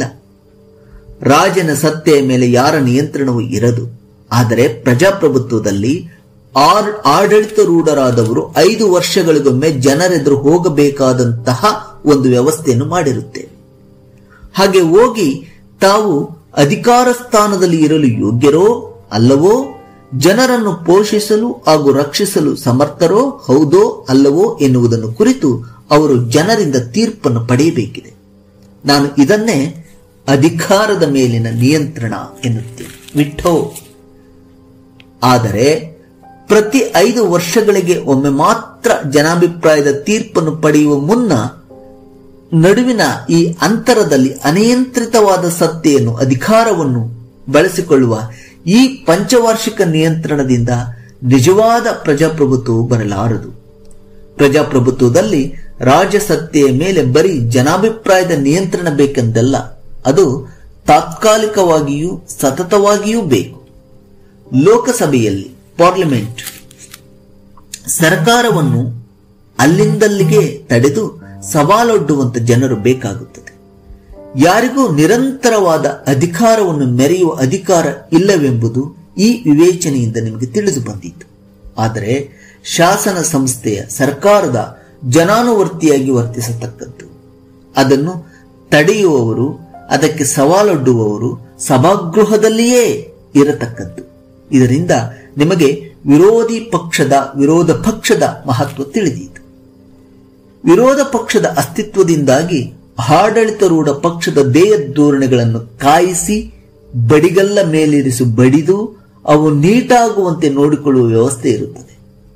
ರಾಜನ ಸತ್ತೆಯ ಮೇಲೆ ಯಾರ ನಿಯಂತ್ರಣವೂ ಇರದು ಆದರೆ ಪ್ರಜಾಪ್ರಭುತ್ವದಲ್ಲಿ ಆರ್- ಆಡಳಿತಾರೂಢರಾದವರು ಐದು ವರ್ಷಗಳಿಗೊಮ್ಮೆ ಜನರೆದುರು ಹೋಗಬೇಕಾದಂತಹ ಒಂದು ವ್ಯವಸ್ಥೆಯನ್ನು ಮಾಡಿರುತ್ತೇವೆ ಹಾಗೆ ಹೋಗಿ ತಾವು ಅಧಿಕಾರ ಸ್ಥಾನದಲ್ಲಿ ಇರಲು ಯೋಗ್ಯರೋ ಅಲ್ಲವೋ ಜನರನ್ನು ಪೋಷಿಸಲು ಹಾಗೂ ರಕ್ಷಿಸಲು ಸಮರ್ಥರೋ ಹೌದೋ ಅಲ್ಲವೋ ಎನ್ನುವುದನ್ನು ಕುರಿತು ಅವರು ಜನರಿಂದ ತೀರ್ಪನ್ನು ಪಡೆಯಬೇಕಿದೆ ನಾನು ಇದನ್ನೇ ಅಧಿಕಾರದ ಮೇಲಿನ ನಿಯಂತ್ರಣ ಎನ್ನುತ್ತೇನೆ ವಿಠೋ ಆದರೆ ಪ್ರತಿ ಐದು ವರ್ಷಗಳಿಗೆ ಒಮ್ಮೆ ಮಾತ್ರ ಜನಾಭಿಪ್ರಾಯದ ತೀರ್ಪನ್ನು ಪಡೆಯುವ ಮುನ್ನ ನಡುವಿನ ಈ ಅಂತರದಲ್ಲಿ ಅನಿಯಂತ್ರಿತವಾದ ಸತ್ತೆಯನ್ನು ಅಧಿಕಾರವನ್ನು ಬಳಸಿಕೊಳ್ಳುವ ಈ ಪಂಚವಾರ್ಷಿಕ ನಿಯಂತ್ರಣದಿಂದ ನಿಜವಾದ ಪ್ರಜಾಪ್ರಭುತ್ವವು ಬರಲಾರದು ಪ್ರಜಾಪ್ರಭುತ್ವದಲ್ಲಿ ರಾಜಸತ್ತೆಯ ಮೇಲೆ ಬರೀ ಜನಾಭಿಪ್ರಾಯದ ನಿಯಂತ್ರಣ ಬೇಕೆಂದಲ್ಲ ಅದು ತಾತ್ಕಾಲಿಕವಾಗಿಯೂ ಸತತವಾಗಿಯೂ ಬೇಕು ಲೋಕಸಭೆಯಲ್ಲಿ ಪಾರ್ಲಿಮೆಂಟ್ ಸರ್ಕಾರವನ್ನು ಅಲ್ಲಿಂದಲ್ಲಿಗೆ ತಡೆದು ಸವಾಲೊಡ್ಡುವಂತ ಜನರು ಬೇಕಾಗುತ್ತದೆ ಯಾರಿಗೂ ನಿರಂತರವಾದ ಅಧಿಕಾರವನ್ನು ಮೆರೆಯುವ ಅಧಿಕಾರ ಇಲ್ಲವೆಂಬುದು ಈ ವಿವೇಚನೆಯಿಂದ ನಿಮಗೆ ತಿಳಿದು ಬಂದಿತು ಆದರೆ ಶಾಸನ ಸಂಸ್ಥೆಯ ಸರ್ಕಾರದ ಜನಾನುವರ್ತಿಯಾಗಿ ವರ್ತಿಸತಕ್ಕದ್ದು ಅದನ್ನು ತಡೆಯುವವರು ಅದಕ್ಕೆ ಸವಾಲೊಡ್ಡುವವರು ಸಭಾಗೃಹದಲ್ಲಿಯೇ ಇರತಕ್ಕದ್ದು ಇದರಿಂದ ನಿಮಗೆ ವಿರೋಧಿ ಪಕ್ಷದ ವಿರೋಧ ಪಕ್ಷದ ಮಹತ್ವ ತಿಳಿದೀತು ವಿರೋಧ ಪಕ್ಷದ ಅಸ್ತಿತ್ವದಿಂದಾಗಿ ಆಡಳಿತಾರೂಢ ಪಕ್ಷದ ದೇಯ ಧೋರಣೆಗಳನ್ನು ಕಾಯಿಸಿ ಬಡಿಗಲ್ಲ ಮೇಲಿರಿಸಿ ಬಡಿದು ಅವು ನೀಟಾಗುವಂತೆ ನೋಡಿಕೊಳ್ಳುವ ವ್ಯವಸ್ಥೆ ಇರುತ್ತದೆ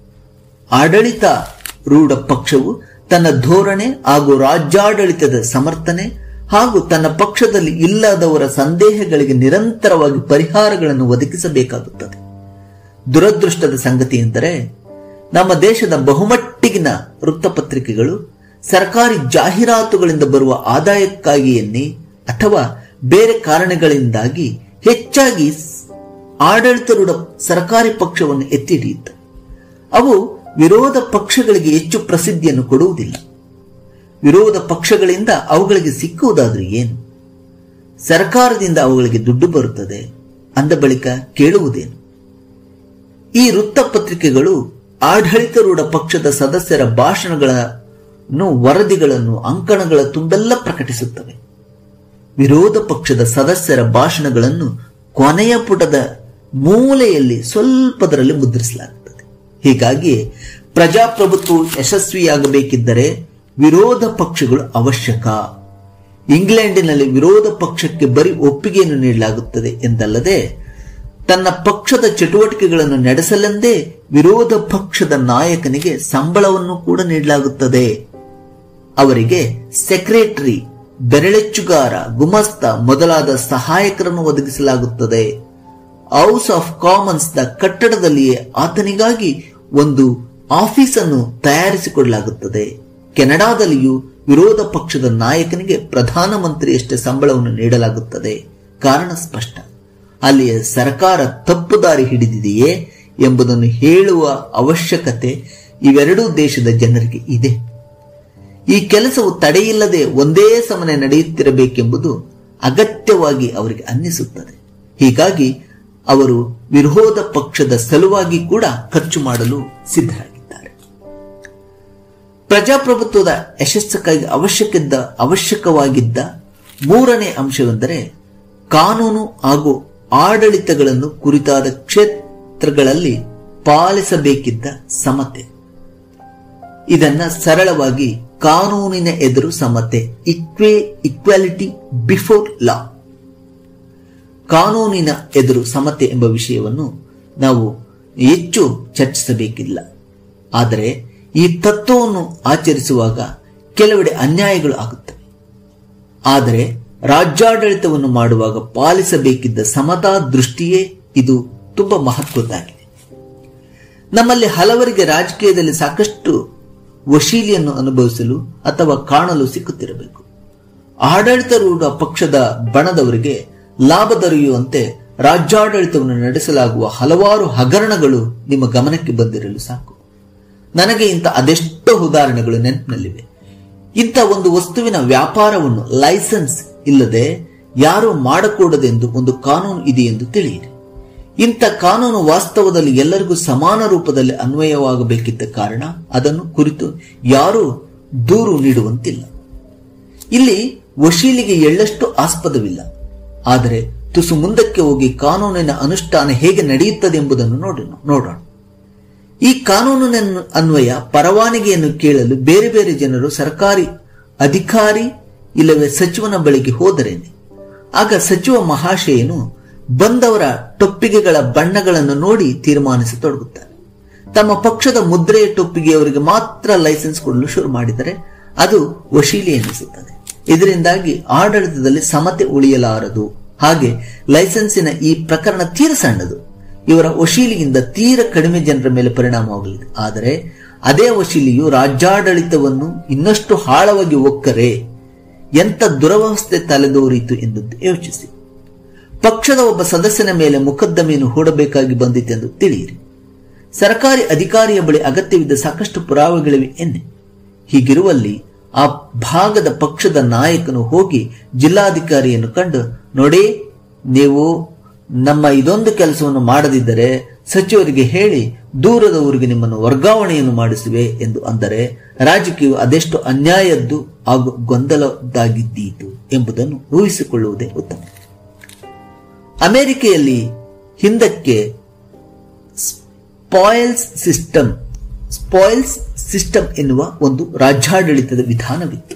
ಆಡಳಿತ ರೂಢ ಪಕ್ಷವು ತನ್ನ ಧೋರಣೆ ಹಾಗೂ ರಾಜ್ಯಾಡಳಿತದ ಸಮರ್ಥನೆ ಹಾಗೂ ತನ್ನ ಪಕ್ಷದಲ್ಲಿ ಇಲ್ಲದವರ ಸಂದೇಹಗಳಿಗೆ ನಿರಂತರವಾಗಿ ಪರಿಹಾರಗಳನ್ನು ಒದಗಿಸಬೇಕಾಗುತ್ತದೆ ದುರದೃಷ್ಟದ ಸಂಗತಿ ಎಂದರೆ ನಮ್ಮ ದೇಶದ ಬಹುಮಟ್ಟಿಗಿನ ವೃತ್ತಪತ್ರಿಕೆಗಳು ಸರ್ಕಾರಿ ಜಾಹೀರಾತುಗಳಿಂದ ಬರುವ ಆದಾಯಕ್ಕಾಗಿ ಎನ್ನಿ ಅಥವಾ ಬೇರೆ ಕಾರಣಗಳಿಂದಾಗಿ ಹೆಚ್ಚಾಗಿ ಆಡಳಿತಾರೂಢ ಸರ್ಕಾರಿ ಪಕ್ಷವನ್ನು ಎತ್ತಿ ಹಿಡಿಯುತ್ತವೆ ಅವು ವಿರೋಧ ಪಕ್ಷಗಳಿಗೆ ಹೆಚ್ಚು ಪ್ರಸಿದ್ಧಿಯನ್ನು ಕೊಡುವುದಿಲ್ಲ ವಿರೋಧ ಪಕ್ಷಗಳಿಂದ ಅವುಗಳಿಗೆ ಸಿಕ್ಕುವುದಾದ್ರೂ ಏನು ಸರ್ಕಾರದಿಂದ ಅವುಗಳಿಗೆ ದುಡ್ಡು ಬರುತ್ತದೆ ಅಂದ ಬಳಿಕ ಕೇಳುವುದೇನು ಈ ವೃತ್ತಪತ್ರಿಕೆಗಳು ಆಡಳಿತಾರೂಢ ಪಕ್ಷದ ಸದಸ್ಯರ ಭಾಷಣಗಳನ್ನು ವರದಿಗಳನ್ನು ಅಂಕಣಗಳ ತುಂಬೆಲ್ಲ ಪ್ರಕಟಿಸುತ್ತವೆ ವಿರೋಧ ಪಕ್ಷದ ಸದಸ್ಯರ ಭಾಷಣಗಳನ್ನು ಕೊನೆಯ ಪುಟದ ಮೂಲೆಯಲ್ಲಿ ಸ್ವಲ್ಪದರಲ್ಲಿ ಮುದ್ರಿಸಲಾಗುತ್ತದೆ ಹೀಗಾಗಿ ಪ್ರಜಾಪ್ರಭುತ್ವವು ಯಶಸ್ವಿಯಾಗಬೇಕಿದ್ದರೆ ವಿರೋಧ ಪಕ್ಷಗಳು ಅವಶ್ಯಕ ಇಂಗ್ಲೆಂಡಿನಲ್ಲಿ ವಿರೋಧ ಪಕ್ಷಕ್ಕೆ ಬರೀ ಒಪ್ಪಿಗೆಯನ್ನು ನೀಡಲಾಗುತ್ತದೆ ಎಂದಲ್ಲದೆ ತನ್ನ ಪಕ್ಷದ ಚಟುವಟಿಕೆಗಳನ್ನು ನಡೆಸಲೆಂದೇ ವಿರೋಧ ಪಕ್ಷದ ನಾಯಕನಿಗೆ ಸಂಬಳವನ್ನು ಕೂಡ ನೀಡಲಾಗುತ್ತದೆ ಅವರಿಗೆ ಸೆಕ್ರೆಟರಿ ಬೆರಳೆಚ್ಚುಗಾರ ಗುಮಸ್ತ ಮೊದಲಾದ ಸಹಾಯಕರನ್ನು ಒದಗಿಸಲಾಗುತ್ತದೆ ಹೌಸ್ ಆಫ್ ಕಾಮನ್ಸ್ ದ ಕಟ್ಟಡದಲ್ಲಿಯೇ ಆತನಿಗಾಗಿ ಒಂದು ಆಫೀಸ್ ಅನ್ನು ತಯಾರಿಸಿಕೊಡಲಾಗುತ್ತದೆ ಕೆನಡಾದಲ್ಲಿಯೂ ವಿರೋಧ ಪಕ್ಷದ ನಾಯಕನಿಗೆ ಪ್ರಧಾನಮಂತ್ರಿಯಷ್ಟೇ ಸಂಬಳವನ್ನು ನೀಡಲಾಗುತ್ತದೆ ಕಾರಣ ಸ್ಪಷ್ಟ ಅಲ್ಲಿಯ ಸರ್ಕಾರ ತಪ್ಪು ದಾರಿ ಹಿಡಿದಿದೆಯೇ ಎಂಬುದನ್ನು ಹೇಳುವ ಅವಶ್ಯಕತೆ ಇವೆರಡೂ ದೇಶದ ಜನರಿಗೆ ಇದೆ ಈ ಕೆಲಸವು ತಡೆಯಿಲ್ಲದೆ ಒಂದೇ ಸಮನೆ ನಡೆಯುತ್ತಿರಬೇಕೆಂಬುದು ಅಗತ್ಯವಾಗಿ ಅವರಿಗೆ ಅನ್ನಿಸುತ್ತದೆ ಹೀಗಾಗಿ ಅವರು ವಿರೋಧ ಪಕ್ಷದ ಸಲುವಾಗಿ ಕೂಡ ಖರ್ಚು ಮಾಡಲು ಸಿದ್ಧರಾಗಿದ್ದಾರೆ ಪ್ರಜಾಪ್ರಭುತ್ವದ ಯಶಸ್ಸಕ್ಕಾಗಿ ಅವಶ್ಯಕಿದ್ದ ಅವಶ್ಯಕವಾಗಿದ್ದ ಮೂರನೇ ಅಂಶವೆಂದರೆ ಕಾನೂನು ಹಾಗೂ ಆಡಳಿತಗಳನ್ನು ಕುರಿತಾದ ಕ್ಷೇತ್ರಗಳಲ್ಲಿ ಪಾಲಿಸಬೇಕಿದ್ದ ಸಮತೆ ಇದನ್ನ ಸರಳವಾಗಿ ಕಾನೂನಿನ ಎದುರು ಸಮತೆ ಇಕ್ವೇ ಇಕ್ವಾಲಿಟಿ ಬಿಫೋರ್ ಲಾ ಕಾನೂನಿನ ಎದುರು ಸಮತೆ ಎಂಬ ವಿಷಯವನ್ನು ನಾವು ಹೆಚ್ಚು ಚರ್ಚಿಸಬೇಕಿಲ್ಲ ಆದರೆ ಈ ತತ್ವವನ್ನು ಆಚರಿಸುವಾಗ ಕೆಲವೆಡೆ ಅನ್ಯಾಯಗಳು ಆಗುತ್ತವೆ ಆದರೆ ರಾಜ್ಯಾಡಳಿತವನ್ನು ಮಾಡುವಾಗ ಪಾಲಿಸಬೇಕಿದ್ದ ಸಮತಾ ದೃಷ್ಟಿಯೇ ಇದು ತುಂಬಾ ಮಹತ್ವದ್ದಾಗಿದೆ ನಮ್ಮಲ್ಲಿ ಹಲವರಿಗೆ ರಾಜಕೀಯದಲ್ಲಿ ಸಾಕಷ್ಟು ವಶೀಲಿಯನ್ನು ಅನುಭವಿಸಲು ಅಥವಾ ಕಾಣಲು ಸಿಕ್ಕುತ್ತಿರಬೇಕು ಆಡಳಿತಾರೂಢ ಪಕ್ಷದ ಬಣದವರಿಗೆ ಲಾಭ ದೊರೆಯುವಂತೆ ರಾಜ್ಯಾಡಳಿತವನ್ನು ನಡೆಸಲಾಗುವ ಹಲವಾರು ಹಗರಣಗಳು ನಿಮ್ಮ ಗಮನಕ್ಕೆ ಬಂದಿರಲು ಸಾಕು ನನಗೆ ಇಂಥ ಅದೆಷ್ಟೋ ಉದಾಹರಣೆಗಳು ನೆನಪಿನಲ್ಲಿವೆ ಇಂಥ ಒಂದು ವಸ್ತುವಿನ ವ್ಯಾಪಾರವನ್ನು ಲೈಸೆನ್ಸ್ ಇಲ್ಲದೆ ಯಾರು ಮಾಡಕೂಡದೆಂದು ಒಂದು ಕಾನೂನು ಇದೆಯೆಂದು ತಿಳಿಯಿರಿ ಇಂಥ ಕಾನೂನು ವಾಸ್ತವದಲ್ಲಿ ಎಲ್ಲರಿಗೂ ಸಮಾನ ರೂಪದಲ್ಲಿ ಅನ್ವಯವಾಗಬೇಕಿದ್ದ ಕಾರಣ ಅದನ್ನು ಕುರಿತು ಯಾರೂ ದೂರು ನೀಡುವಂತಿಲ್ಲ ಇಲ್ಲಿ ವಶೀಲಿಗೆ ಎಳ್ಳಷ್ಟು ಆಸ್ಪದವಿಲ್ಲ ಆದರೆ ತುಸು ಮುಂದಕ್ಕೆ ಹೋಗಿ ಕಾನೂನಿನ ಅನುಷ್ಠಾನ ಹೇಗೆ ನಡೆಯುತ್ತದೆ ಎಂಬುದನ್ನು ನೋಡೋಣ ನೋಡೋಣ ಈ ಕಾನೂನಿನ ಅನ್ವಯ ಪರವಾನಗಿಯನ್ನು ಕೇಳಲು ಬೇರೆ ಬೇರೆ ಜನರು ಸರ್ಕಾರಿ ಅಧಿಕಾರಿ ಇಲ್ಲವೇ ಸಚಿವನ ಬಳಿಗೆ ಹೋದರೇನೆ ಆಗ ಸಚಿವ ಮಹಾಶಯನು ಬಂದವರ ಟೊಪ್ಪಿಗೆಗಳ ಬಣ್ಣಗಳನ್ನು ನೋಡಿ ತೀರ್ಮಾನಿಸತೊಡಗುತ್ತಾರೆ ತಮ್ಮ ಪಕ್ಷದ ಮುದ್ರೆಯ ಟೊಪ್ಪಿಗೆಯವರಿಗೆ ಮಾತ್ರ ಲೈಸೆನ್ಸ್ ಕೊಡಲು ಶುರು ಮಾಡಿದರೆ ಅದು ವಶೀಲಿ ಎನಿಸುತ್ತದೆ ಇದರಿಂದಾಗಿ ಆಡಳಿತದಲ್ಲಿ ಸಮತೆ ಉಳಿಯಲಾರದು ಹಾಗೆ ಲೈಸೆನ್ಸಿನ ಈ ಪ್ರಕರಣ ತೀರ ಸಣ್ಣದು ಇವರ ವಶೀಲಿಯಿಂದ ತೀರ ಕಡಿಮೆ ಜನರ ಮೇಲೆ ಪರಿಣಾಮವಾಗಲಿದೆ ಆದರೆ ಅದೇ ವಶೀಲಿಯು ರಾಜ್ಯಾಡಳಿತವನ್ನು ಇನ್ನಷ್ಟು ಆಳವಾಗಿ ಒಕ್ಕರೆ ಎಂತ ದುರವಸ್ಥೆ ತಲೆದೋರಿತು ಎಂದು ಯೋಚಿಸಿ ಪಕ್ಷದ ಒಬ್ಬ ಸದಸ್ಯನ ಮೇಲೆ ಮುಕದ್ದಮೆಯನ್ನು ಹೂಡಬೇಕಾಗಿ ಬಂದಿತೆಂದು ತಿಳಿಯಿರಿ ಸರ್ಕಾರಿ ಅಧಿಕಾರಿಯ ಬಳಿ ಅಗತ್ಯವಿದ್ದ ಸಾಕಷ್ಟು ಪುರಾವೆಗಳಿವೆ ಎನ್ನೆ ಹೀಗಿರುವಲ್ಲಿ ಆ ಭಾಗದ ಪಕ್ಷದ ನಾಯಕನು ಹೋಗಿ ಜಿಲ್ಲಾಧಿಕಾರಿಯನ್ನು ಕಂಡು ನೋಡಿ ನೀವು ನಮ್ಮ ಇದೊಂದು ಕೆಲಸವನ್ನು ಮಾಡದಿದ್ದರೆ ಸಚಿವರಿಗೆ ಹೇಳಿ ದೂರದ ಊರಿಗೆ ನಿಮ್ಮನ್ನು ವರ್ಗಾವಣೆಯನ್ನು ಮಾಡಿಸುವೆ ಎಂದು ಅಂದರೆ ರಾಜಕೀಯವು ಅದೆಷ್ಟು ಅನ್ಯಾಯದ್ದು ಹಾಗೂ ಗೊಂದಲದ್ದಾಗಿದ್ದೀತು ಎಂಬುದನ್ನು ಊಹಿಸಿಕೊಳ್ಳುವುದೇ ಉತ್ತಮ ಅಮೆರಿಕೆಯಲ್ಲಿ ಹಿಂದಕ್ಕೆ ಸ್ಪಾಯಿಲ್ಸ್ ಸಿಸ್ಟಮ್ ಸ್ಪಾಯಿಲ್ಸ್ ಸಿಸ್ಟಮ್ ಎನ್ನುವ ಒಂದು ರಾಜ್ಯಾಡಳಿತದ ವಿಧಾನವಿತ್ತು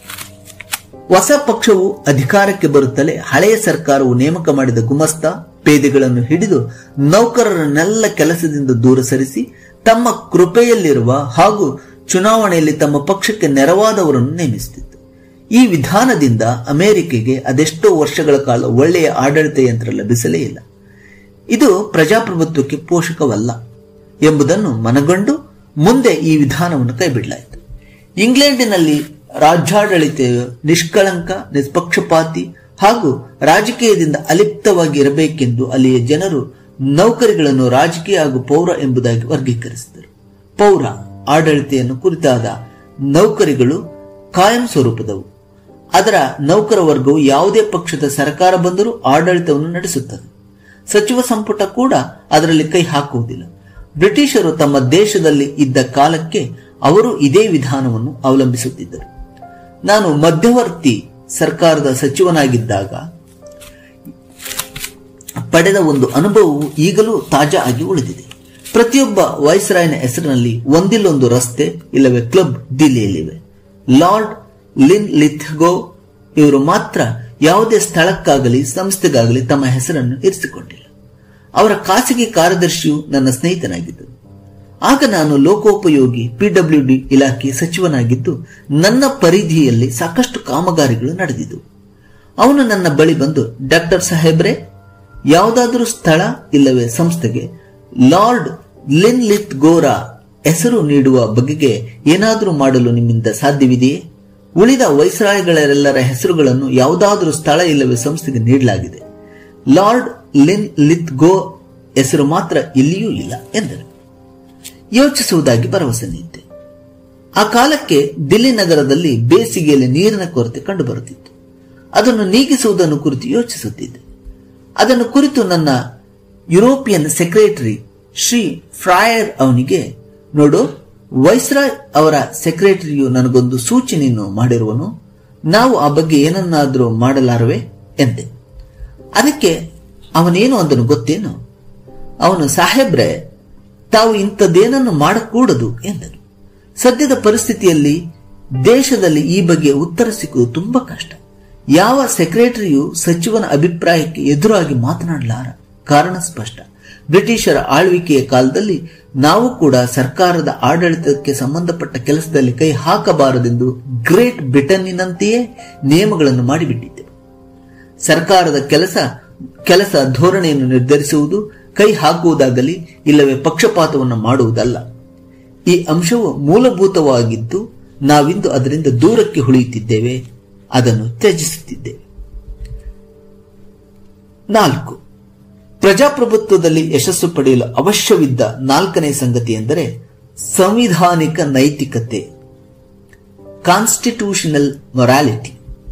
ಹೊಸ ಪಕ್ಷವು ಅಧಿಕಾರಕ್ಕೆ ಬರುತ್ತಲೇ ಹಳೆಯ ಸರ್ಕಾರವು ನೇಮಕ ಮಾಡಿದ ಗುಮಸ್ತ ಪೇದೆಗಳನ್ನು ಹಿಡಿದು ನೌಕರರನ್ನೆಲ್ಲ ಕೆಲಸದಿಂದ ದೂರ ಸರಿಸಿ ತಮ್ಮ ಕೃಪೆಯಲ್ಲಿರುವ ಹಾಗೂ ಚುನಾವಣೆಯಲ್ಲಿ ತಮ್ಮ ಪಕ್ಷಕ್ಕೆ ನೆರವಾದವರನ್ನು ನೇಮಿಸುತ್ತಿತ್ತು ಈ ವಿಧಾನದಿಂದ ಅಮೆರಿಕೆಗೆ ಅದೆಷ್ಟೋ ವರ್ಷಗಳ ಕಾಲ ಒಳ್ಳೆಯ ಆಡಳಿತ ಯಂತ್ರ ಲಭಿಸಲೇ ಇಲ್ಲ ಇದು ಪ್ರಜಾಪ್ರಭುತ್ವಕ್ಕೆ ಪೋಷಕವಲ್ಲ ಎಂಬುದನ್ನು ಮನಗಂಡು ಮುಂದೆ ಈ ವಿಧಾನವನ್ನು ಕೈಬಿಡಲಾಯಿತು ಇಂಗ್ಲೆಂಡಿನಲ್ಲಿ ರಾಜ್ಯಾಡಳಿತ ನಿಷ್ಕಳಂಕ ನಿಷ್ಪಕ್ಷಪಾತಿ ಹಾಗೂ ರಾಜಕೀಯದಿಂದ ಅಲಿಪ್ತವಾಗಿ ಇರಬೇಕೆಂದು ಅಲ್ಲಿಯ ಜನರು ನೌಕರಿಗಳನ್ನು ರಾಜಕೀಯ ಹಾಗೂ ಪೌರ ಎಂಬುದಾಗಿ ವರ್ಗೀಕರಿಸಿದರು ಪೌರ ಆಡಳಿತೆಯನ್ನು ಕುರಿತಾದ ನೌಕರಿಗಳು ಕಾಯಂ ಸ್ವರೂಪದವು ಅದರ ನೌಕರ ವರ್ಗವು ಯಾವುದೇ ಪಕ್ಷದ ಸರ್ಕಾರ ಬಂದರೂ ಆಡಳಿತವನ್ನು ನಡೆಸುತ್ತದೆ ಸಚಿವ ಸಂಪುಟ ಕೂಡ ಅದರಲ್ಲಿ ಕೈ ಹಾಕುವುದಿಲ್ಲ ಬ್ರಿಟಿಷರು ತಮ್ಮ ದೇಶದಲ್ಲಿ ಇದ್ದ ಕಾಲಕ್ಕೆ ಅವರು ಇದೇ ವಿಧಾನವನ್ನು ಅವಲಂಬಿಸುತ್ತಿದ್ದರು ನಾನು ಮಧ್ಯವರ್ತಿ ಸರ್ಕಾರದ ಸಚಿವನಾಗಿದ್ದಾಗ ಪಡೆದ ಒಂದು ಅನುಭವವು ಈಗಲೂ ತಾಜಾ ಆಗಿ ಉಳಿದಿದೆ ಪ್ರತಿಯೊಬ್ಬ ವೈಸ್ರಾಯ್ನ ಹೆಸರಿನಲ್ಲಿ ಒಂದಿಲ್ಲೊಂದು ರಸ್ತೆ ಇಲ್ಲವೇ ಕ್ಲಬ್ ದಿಲ್ಲಿಯಲ್ಲಿವೆ ಲಾರ್ಡ್ ಲಿನ್ ಲಿಥ್ಗೋ ಇವರು ಮಾತ್ರ ಯಾವುದೇ ಸ್ಥಳಕ್ಕಾಗಲಿ ಸಂಸ್ಥೆಗಾಗಲಿ ತಮ್ಮ ಹೆಸರನ್ನು ಇರಿಸಿಕೊಂಡಿಲ್ಲ ಅವರ ಖಾಸಗಿ ಕಾರ್ಯದರ್ಶಿಯು ನನ್ನ ಸ್ನೇಹಿತನಾಗಿದ್ದರು ಆಗ ನಾನು ಲೋಕೋಪಯೋಗಿ ಪಿಡಬ್ಲ್ಯೂ ಡಿ ಇಲಾಖೆ ಸಚಿವನಾಗಿದ್ದು ನನ್ನ ಪರಿಧಿಯಲ್ಲಿ ಸಾಕಷ್ಟು ಕಾಮಗಾರಿಗಳು ನಡೆದಿದ್ದವು ಅವನು ನನ್ನ ಬಳಿ ಬಂದು ಡಾಕ್ಟರ್ ಸಾಹೇಬ್ರೆ ಯಾವುದಾದರೂ ಸ್ಥಳ ಇಲ್ಲವೇ ಸಂಸ್ಥೆಗೆ ಲಾರ್ಡ್ ಲಿನ್ ಲಿತ್ ಗೋರ ಹೆಸರು ನೀಡುವ ಬಗೆಗೆ ಏನಾದರೂ ಮಾಡಲು ನಿಮ್ಮಿಂದ ಸಾಧ್ಯವಿದೆಯೇ ಉಳಿದ ವೈಸ್ರಾಯಗಳೆಲ್ಲರ ಹೆಸರುಗಳನ್ನು ಯಾವುದಾದರೂ ಸ್ಥಳ ಇಲ್ಲವೇ ಸಂಸ್ಥೆಗೆ ನೀಡಲಾಗಿದೆ ಲಾರ್ಡ್ ಲಿನ್ ಲಿತ್ ಗೋ ಹೆಸರು ಮಾತ್ರ ಇಲ್ಲಿಯೂ ಇಲ್ಲ ಎಂದರು ಯೋಚಿಸುವುದಾಗಿ ಭರವಸೆ ನೀಡಿದೆ ಆ ಕಾಲಕ್ಕೆ ದಿಲ್ಲಿ ನಗರದಲ್ಲಿ ಬೇಸಿಗೆಯಲ್ಲಿ ನೀರಿನ ಕೊರತೆ ಕಂಡುಬರುತ್ತಿತ್ತು ಅದನ್ನು ನೀಗಿಸುವುದನ್ನು ಕುರಿತು ಯೋಚಿಸುತ್ತಿದ್ದೆ ಅದನ್ನು ಕುರಿತು ನನ್ನ ಯುರೋಪಿಯನ್ ಸೆಕ್ರೆಟರಿ ಶ್ರೀ ಫ್ರಾಯರ್ ಅವನಿಗೆ ನೋಡು ವೈಸ್ರಾಯ್ ಅವರ ಸೆಕ್ರೆಟರಿಯು ನನಗೊಂದು ಸೂಚನೆಯನ್ನು ಮಾಡಿರುವನು ನಾವು ಆ ಬಗ್ಗೆ ಏನನ್ನಾದರೂ ಮಾಡಲಾರವೆ ಎಂದೆ ಅದಕ್ಕೆ ಅವನೇನು ಅಂದನು ಗೊತ್ತೇನು ಅವನು ಸಾಹೇಬ್ರೆ ತಾವು ಇಂಥದ್ದೇನನ್ನು ಮಾಡಕೂಡದು ಎಂದನು ಸದ್ಯದ ಪರಿಸ್ಥಿತಿಯಲ್ಲಿ ದೇಶದಲ್ಲಿ ಈ ಬಗ್ಗೆ ಉತ್ತರ ಸಿಕ್ಕುವುದು ತುಂಬಾ ಕಷ್ಟ ಯಾವ ಸೆಕ್ರೆಟರಿಯು ಸಚಿವನ ಅಭಿಪ್ರಾಯಕ್ಕೆ ಎದುರಾಗಿ ಮಾತನಾಡಲಾರ ಕಾರಣ ಸ್ಪಷ್ಟ ಬ್ರಿಟಿಷರ ಆಳ್ವಿಕೆಯ ಕಾಲದಲ್ಲಿ ನಾವು ಕೂಡ ಸರ್ಕಾರದ ಆಡಳಿತಕ್ಕೆ ಸಂಬಂಧಪಟ್ಟ ಕೆಲಸದಲ್ಲಿ ಕೈ ಹಾಕಬಾರದೆಂದು ಗ್ರೇಟ್ ಬ್ರಿಟನ್ನಿನಂತೆಯೇ ನಿಯಮಗಳನ್ನು ಮಾಡಿಬಿಟ್ಟಿದ್ದೆವು ಸರ್ಕಾರದ ಕೆಲಸ ಕೆಲಸ ಧೋರಣೆಯನ್ನು ನಿರ್ಧರಿಸುವುದು ಕೈ ಹಾಕುವುದಾಗಲಿ ಇಲ್ಲವೇ ಪಕ್ಷಪಾತವನ್ನು ಮಾಡುವುದಲ್ಲ ಈ ಅಂಶವು ಮೂಲಭೂತವಾಗಿದ್ದು ನಾವಿಂದು ಅದರಿಂದ ದೂರಕ್ಕೆ ಉಳಿಯುತ್ತಿದ್ದೇವೆ ಅದನ್ನು ತ್ಯಜಿಸುತ್ತಿದ್ದೇವೆ ನಾಲ್ಕು ಪ್ರಜಾಪ್ರಭುತ್ವದಲ್ಲಿ ಯಶಸ್ಸು ಪಡೆಯಲು ಅವಶ್ಯವಿದ್ದ ನಾಲ್ಕನೇ ಸಂಗತಿ ಎಂದರೆ ಸಂವಿಧಾನಿಕ ನೈತಿಕತೆ ಕಾನ್ಸ್ಟಿಟ್ಯೂಷನಲ್ ಮೊರಾಲಿಟಿ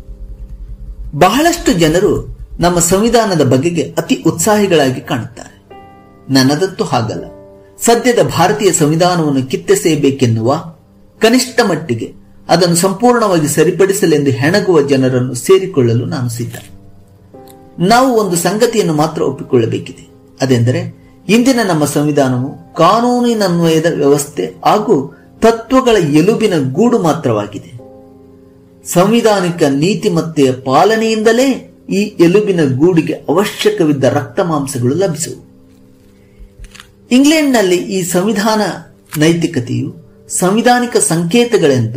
ಬಹಳಷ್ಟು ಜನರು ನಮ್ಮ ಸಂವಿಧಾನದ ಬಗೆಗೆ ಅತಿ ಉತ್ಸಾಹಿಗಳಾಗಿ ಕಾಣುತ್ತಾರೆ ನನ್ನದಂತೂ ಹಾಗಲ್ಲ ಸದ್ಯದ ಭಾರತೀಯ ಸಂವಿಧಾನವನ್ನು ಕಿತ್ತೆಸೆಯಬೇಕೆನ್ನುವ ಕನಿಷ್ಠ ಮಟ್ಟಿಗೆ ಅದನ್ನು ಸಂಪೂರ್ಣವಾಗಿ ಸರಿಪಡಿಸಲೆಂದು ಹೆಣಗುವ ಜನರನ್ನು ಸೇರಿಕೊಳ್ಳಲು ನಾನು ಸಿದ್ಧ ನಾವು ಒಂದು ಸಂಗತಿಯನ್ನು ಮಾತ್ರ ಒಪ್ಪಿಕೊಳ್ಳಬೇಕಿದೆ ಅದೆಂದರೆ ಇಂದಿನ ನಮ್ಮ ಸಂವಿಧಾನವು ಕಾನೂನಿನನ್ವಯದ ವ್ಯವಸ್ಥೆ ಹಾಗೂ ತತ್ವಗಳ ಎಲುಬಿನ ಗೂಡು ಮಾತ್ರವಾಗಿದೆ ಸಂವಿಧಾನಿಕ ನೀತಿಮತ್ತೆಯ ಪಾಲನೆಯಿಂದಲೇ ಈ ಎಲುಬಿನ ಗೂಡಿಗೆ ಅವಶ್ಯಕವಿದ್ದ ರಕ್ತ ಮಾಂಸಗಳು ಲಭಿಸುವು ಇಂಗ್ಲೆಂಡ್ನಲ್ಲಿ ಈ ಸಂವಿಧಾನ ನೈತಿಕತೆಯು ಸಂವಿಧಾನಿಕ ಸಂಕೇತಗಳೆಂದು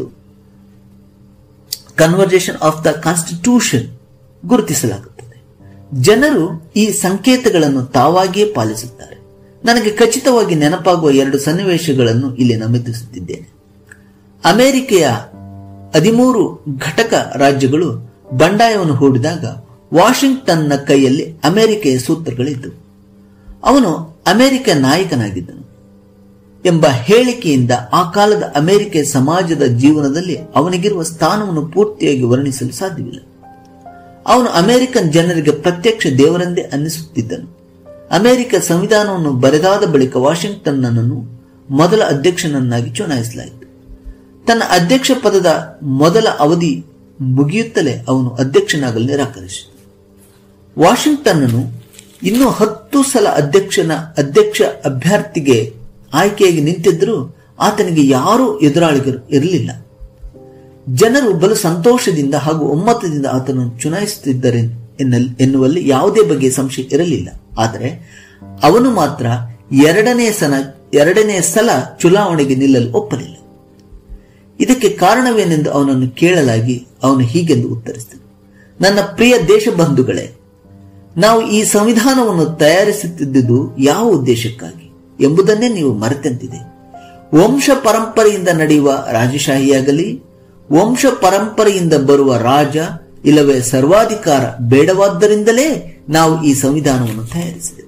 ಕನ್ವರ್ಜೇಷನ್ ಆಫ್ ದ ಕಾನ್ಸ್ಟಿಟ್ಯೂಷನ್ ಗುರುತಿಸಲಾಗುತ್ತದೆ ಜನರು ಈ ಸಂಕೇತಗಳನ್ನು ತಾವಾಗಿಯೇ ಪಾಲಿಸುತ್ತಾರೆ ನನಗೆ ಖಚಿತವಾಗಿ ನೆನಪಾಗುವ ಎರಡು ಸನ್ನಿವೇಶಗಳನ್ನು ಇಲ್ಲಿ ನಮೂದಿಸುತ್ತಿದ್ದೇನೆ ಅಮೆರಿಕೆಯ ಹದಿಮೂರು ಘಟಕ ರಾಜ್ಯಗಳು ಬಂಡಾಯವನ್ನು ಹೂಡಿದಾಗ ವಾಷಿಂಗ್ಟನ್ನ ಕೈಯಲ್ಲಿ ಅಮೆರಿಕೆಯ ಸೂತ್ರಗಳಿದ್ದವು ಅವನು ಅಮೆರಿಕ ನಾಯಕನಾಗಿದ್ದನು ಎಂಬ ಹೇಳಿಕೆಯಿಂದ ಆ ಕಾಲದ ಅಮೆರಿಕ ಸಮಾಜದ ಜೀವನದಲ್ಲಿ ಅವನಿಗಿರುವ ಸ್ಥಾನವನ್ನು ಪೂರ್ತಿಯಾಗಿ ವರ್ಣಿಸಲು ಸಾಧ್ಯವಿಲ್ಲ ಅವನು ಅಮೆರಿಕನ್ ಜನರಿಗೆ ಪ್ರತ್ಯಕ್ಷ ದೇವರೆಂದೇ ಅನ್ನಿಸುತ್ತಿದ್ದನು ಅಮೆರಿಕ ಸಂವಿಧಾನವನ್ನು ಬರೆದಾದ ಬಳಿಕ ವಾಷಿಂಗ್ಟನ್ನನ್ನು ಮೊದಲ ಅಧ್ಯಕ್ಷನನ್ನಾಗಿ ಚುನಾಯಿಸಲಾಯಿತು ತನ್ನ ಅಧ್ಯಕ್ಷ ಪದದ ಮೊದಲ ಅವಧಿ ಮುಗಿಯುತ್ತಲೇ ಅವನು ಅಧ್ಯಕ್ಷನಾಗಲು ನಿರಾಕರಿಸಿದ ವಾಷಿಂಗ್ಟನ್ನನು ಇನ್ನೂ ಹತ್ತು ಸಲ ಅಧ್ಯಕ್ಷನ ಅಧ್ಯಕ್ಷ ಅಭ್ಯರ್ಥಿಗೆ ಆಯ್ಕೆಯಾಗಿ ನಿಂತಿದ್ದರೂ ಆತನಿಗೆ ಯಾರೂ ಎದುರಾಳಿಗರು ಇರಲಿಲ್ಲ ಜನರು ಬಲು ಸಂತೋಷದಿಂದ ಹಾಗೂ ಒಮ್ಮತದಿಂದ ಆತನನ್ನು ಚುನಾಯಿಸುತ್ತಿದ್ದಾರೆ ಎನ್ನಲ್- ಎನ್ನುವಲ್ಲಿ ಯಾವುದೇ ಬಗೆಯ ಸಂಶಯ ಇರಲಿಲ್ಲ ಆದರೆ ಅವನು ಮಾತ್ರ ಎರಡನೇ ಸಲ ಎರಡನೇ ಸಲ ಚುನಾವಣೆಗೆ ನಿಲ್ಲಲು ಒಪ್ಪಲಿಲ್ಲ ಇದಕ್ಕೆ ಕಾರಣವೇನೆಂದು ಅವನನ್ನು ಕೇಳಲಾಗಿ ಅವನು ಹೀಗೆಂದು ಉತ್ತರಿಸಿದನು ನನ್ನ ಪ್ರಿಯ ದೇಶಬಂಧುಗಳೇ ನಾವು ಈ ಸಂವಿಧಾನವನ್ನು ತಯಾರಿಸುತ್ತಿದ್ದುದು ಯಾವ ಉದ್ದೇಶಕ್ಕಾಗಿ ಎಂಬುದನ್ನೇ ನೀವು ಮರೆತಂತಿದೆ ವಂಶ ಪರಂಪರೆಯಿಂದ ನಡೆಯುವ ರಾಜಶಾಹಿಯಾಗಲಿ ವಂಶ ಪರಂಪರೆಯಿಂದ ಬರುವ ರಾಜ ಇಲ್ಲವೇ ಸರ್ವಾಧಿಕಾರ ಬೇಡವಾದ್ದರಿಂದಲೇ ನಾವು ಈ ಸಂವಿಧಾನವನ್ನು ತಯಾರಿಸಿದೆವು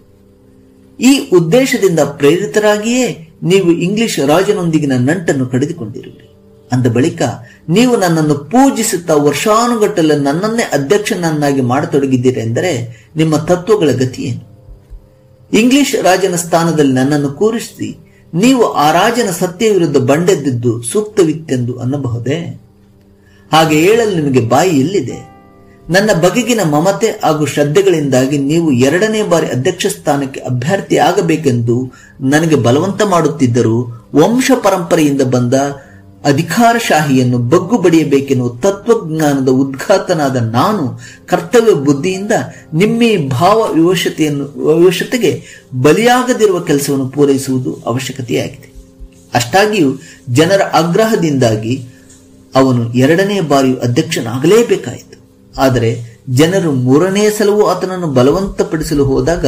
ಈ ಉದ್ದೇಶದಿಂದ ಪ್ರೇರಿತರಾಗಿಯೇ ನೀವು ಇಂಗ್ಲಿಷ್ ರಾಜನೊಂದಿಗಿನ ನಂಟನ್ನು ಕಡಿದುಕೊಂಡಿರುವಿರಿ ಅಂದ ಬಳಿಕ ನೀವು ನನ್ನನ್ನು ಪೂಜಿಸುತ್ತಾ ವರ್ಷಾನುಗಟ್ಟಲೆ ನನ್ನನ್ನೇ ಅಧ್ಯಕ್ಷನನ್ನಾಗಿ ಮಾಡತೊಡಗಿದ್ದೀರಿ ಎಂದರೆ ನಿಮ್ಮ ತತ್ವಗಳ ಗತಿ ಏನು ಇಂಗ್ಲಿಷ್ ರಾಜನ ಸ್ಥಾನದಲ್ಲಿ ನನ್ನನ್ನು ಕೂರಿಸಿ ನೀವು ಆ ರಾಜನ ಸತ್ಯ ವಿರುದ್ಧ ಬಂಡೆದ್ದಿದ್ದು ಸೂಕ್ತವಿತ್ತೆಂದು ಅನ್ನಬಹುದೇ ಹಾಗೆ ಹೇಳಲು ನಿಮಗೆ ಬಾಯಿ ಎಲ್ಲಿದೆ ನನ್ನ ಬಗೆಗಿನ ಮಮತೆ ಹಾಗೂ ಶ್ರದ್ಧೆಗಳಿಂದಾಗಿ ನೀವು ಎರಡನೇ ಬಾರಿ ಅಧ್ಯಕ್ಷ ಸ್ಥಾನಕ್ಕೆ ಅಭ್ಯರ್ಥಿ ಆಗಬೇಕೆಂದು ನನಗೆ ಬಲವಂತ ಮಾಡುತ್ತಿದ್ದರೂ ವಂಶ ಪರಂಪರೆಯಿಂದ ಬಂದ ಅಧಿಕಾರಶಾಹಿಯನ್ನು ಬಗ್ಗು ಬಡಿಯಬೇಕೆನ್ನುವ ತತ್ವಜ್ಞಾನದ ಉದ್ಘಾತನಾದ ನಾನು ಕರ್ತವ್ಯ ಬುದ್ಧಿಯಿಂದ ನಿಮ್ಮ ಈ ಭಾವ ವಿವಶತೆಯನ್ನು ವಿವಶತೆಗೆ ಬಲಿಯಾಗದಿರುವ ಕೆಲಸವನ್ನು ಪೂರೈಸುವುದು ಅವಶ್ಯಕತೆಯಾಗಿದೆ ಅಷ್ಟಾಗಿಯೂ ಜನರ ಆಗ್ರಹದಿಂದಾಗಿ ಅವನು ಎರಡನೇ ಬಾರಿಯೂ ಅಧ್ಯಕ್ಷನಾಗಲೇಬೇಕಾಯಿತು ಆದರೆ ಜನರು ಮೂರನೇ ಸಲವೂ ಆತನನ್ನು ಬಲವಂತಪಡಿಸಲು ಹೋದಾಗ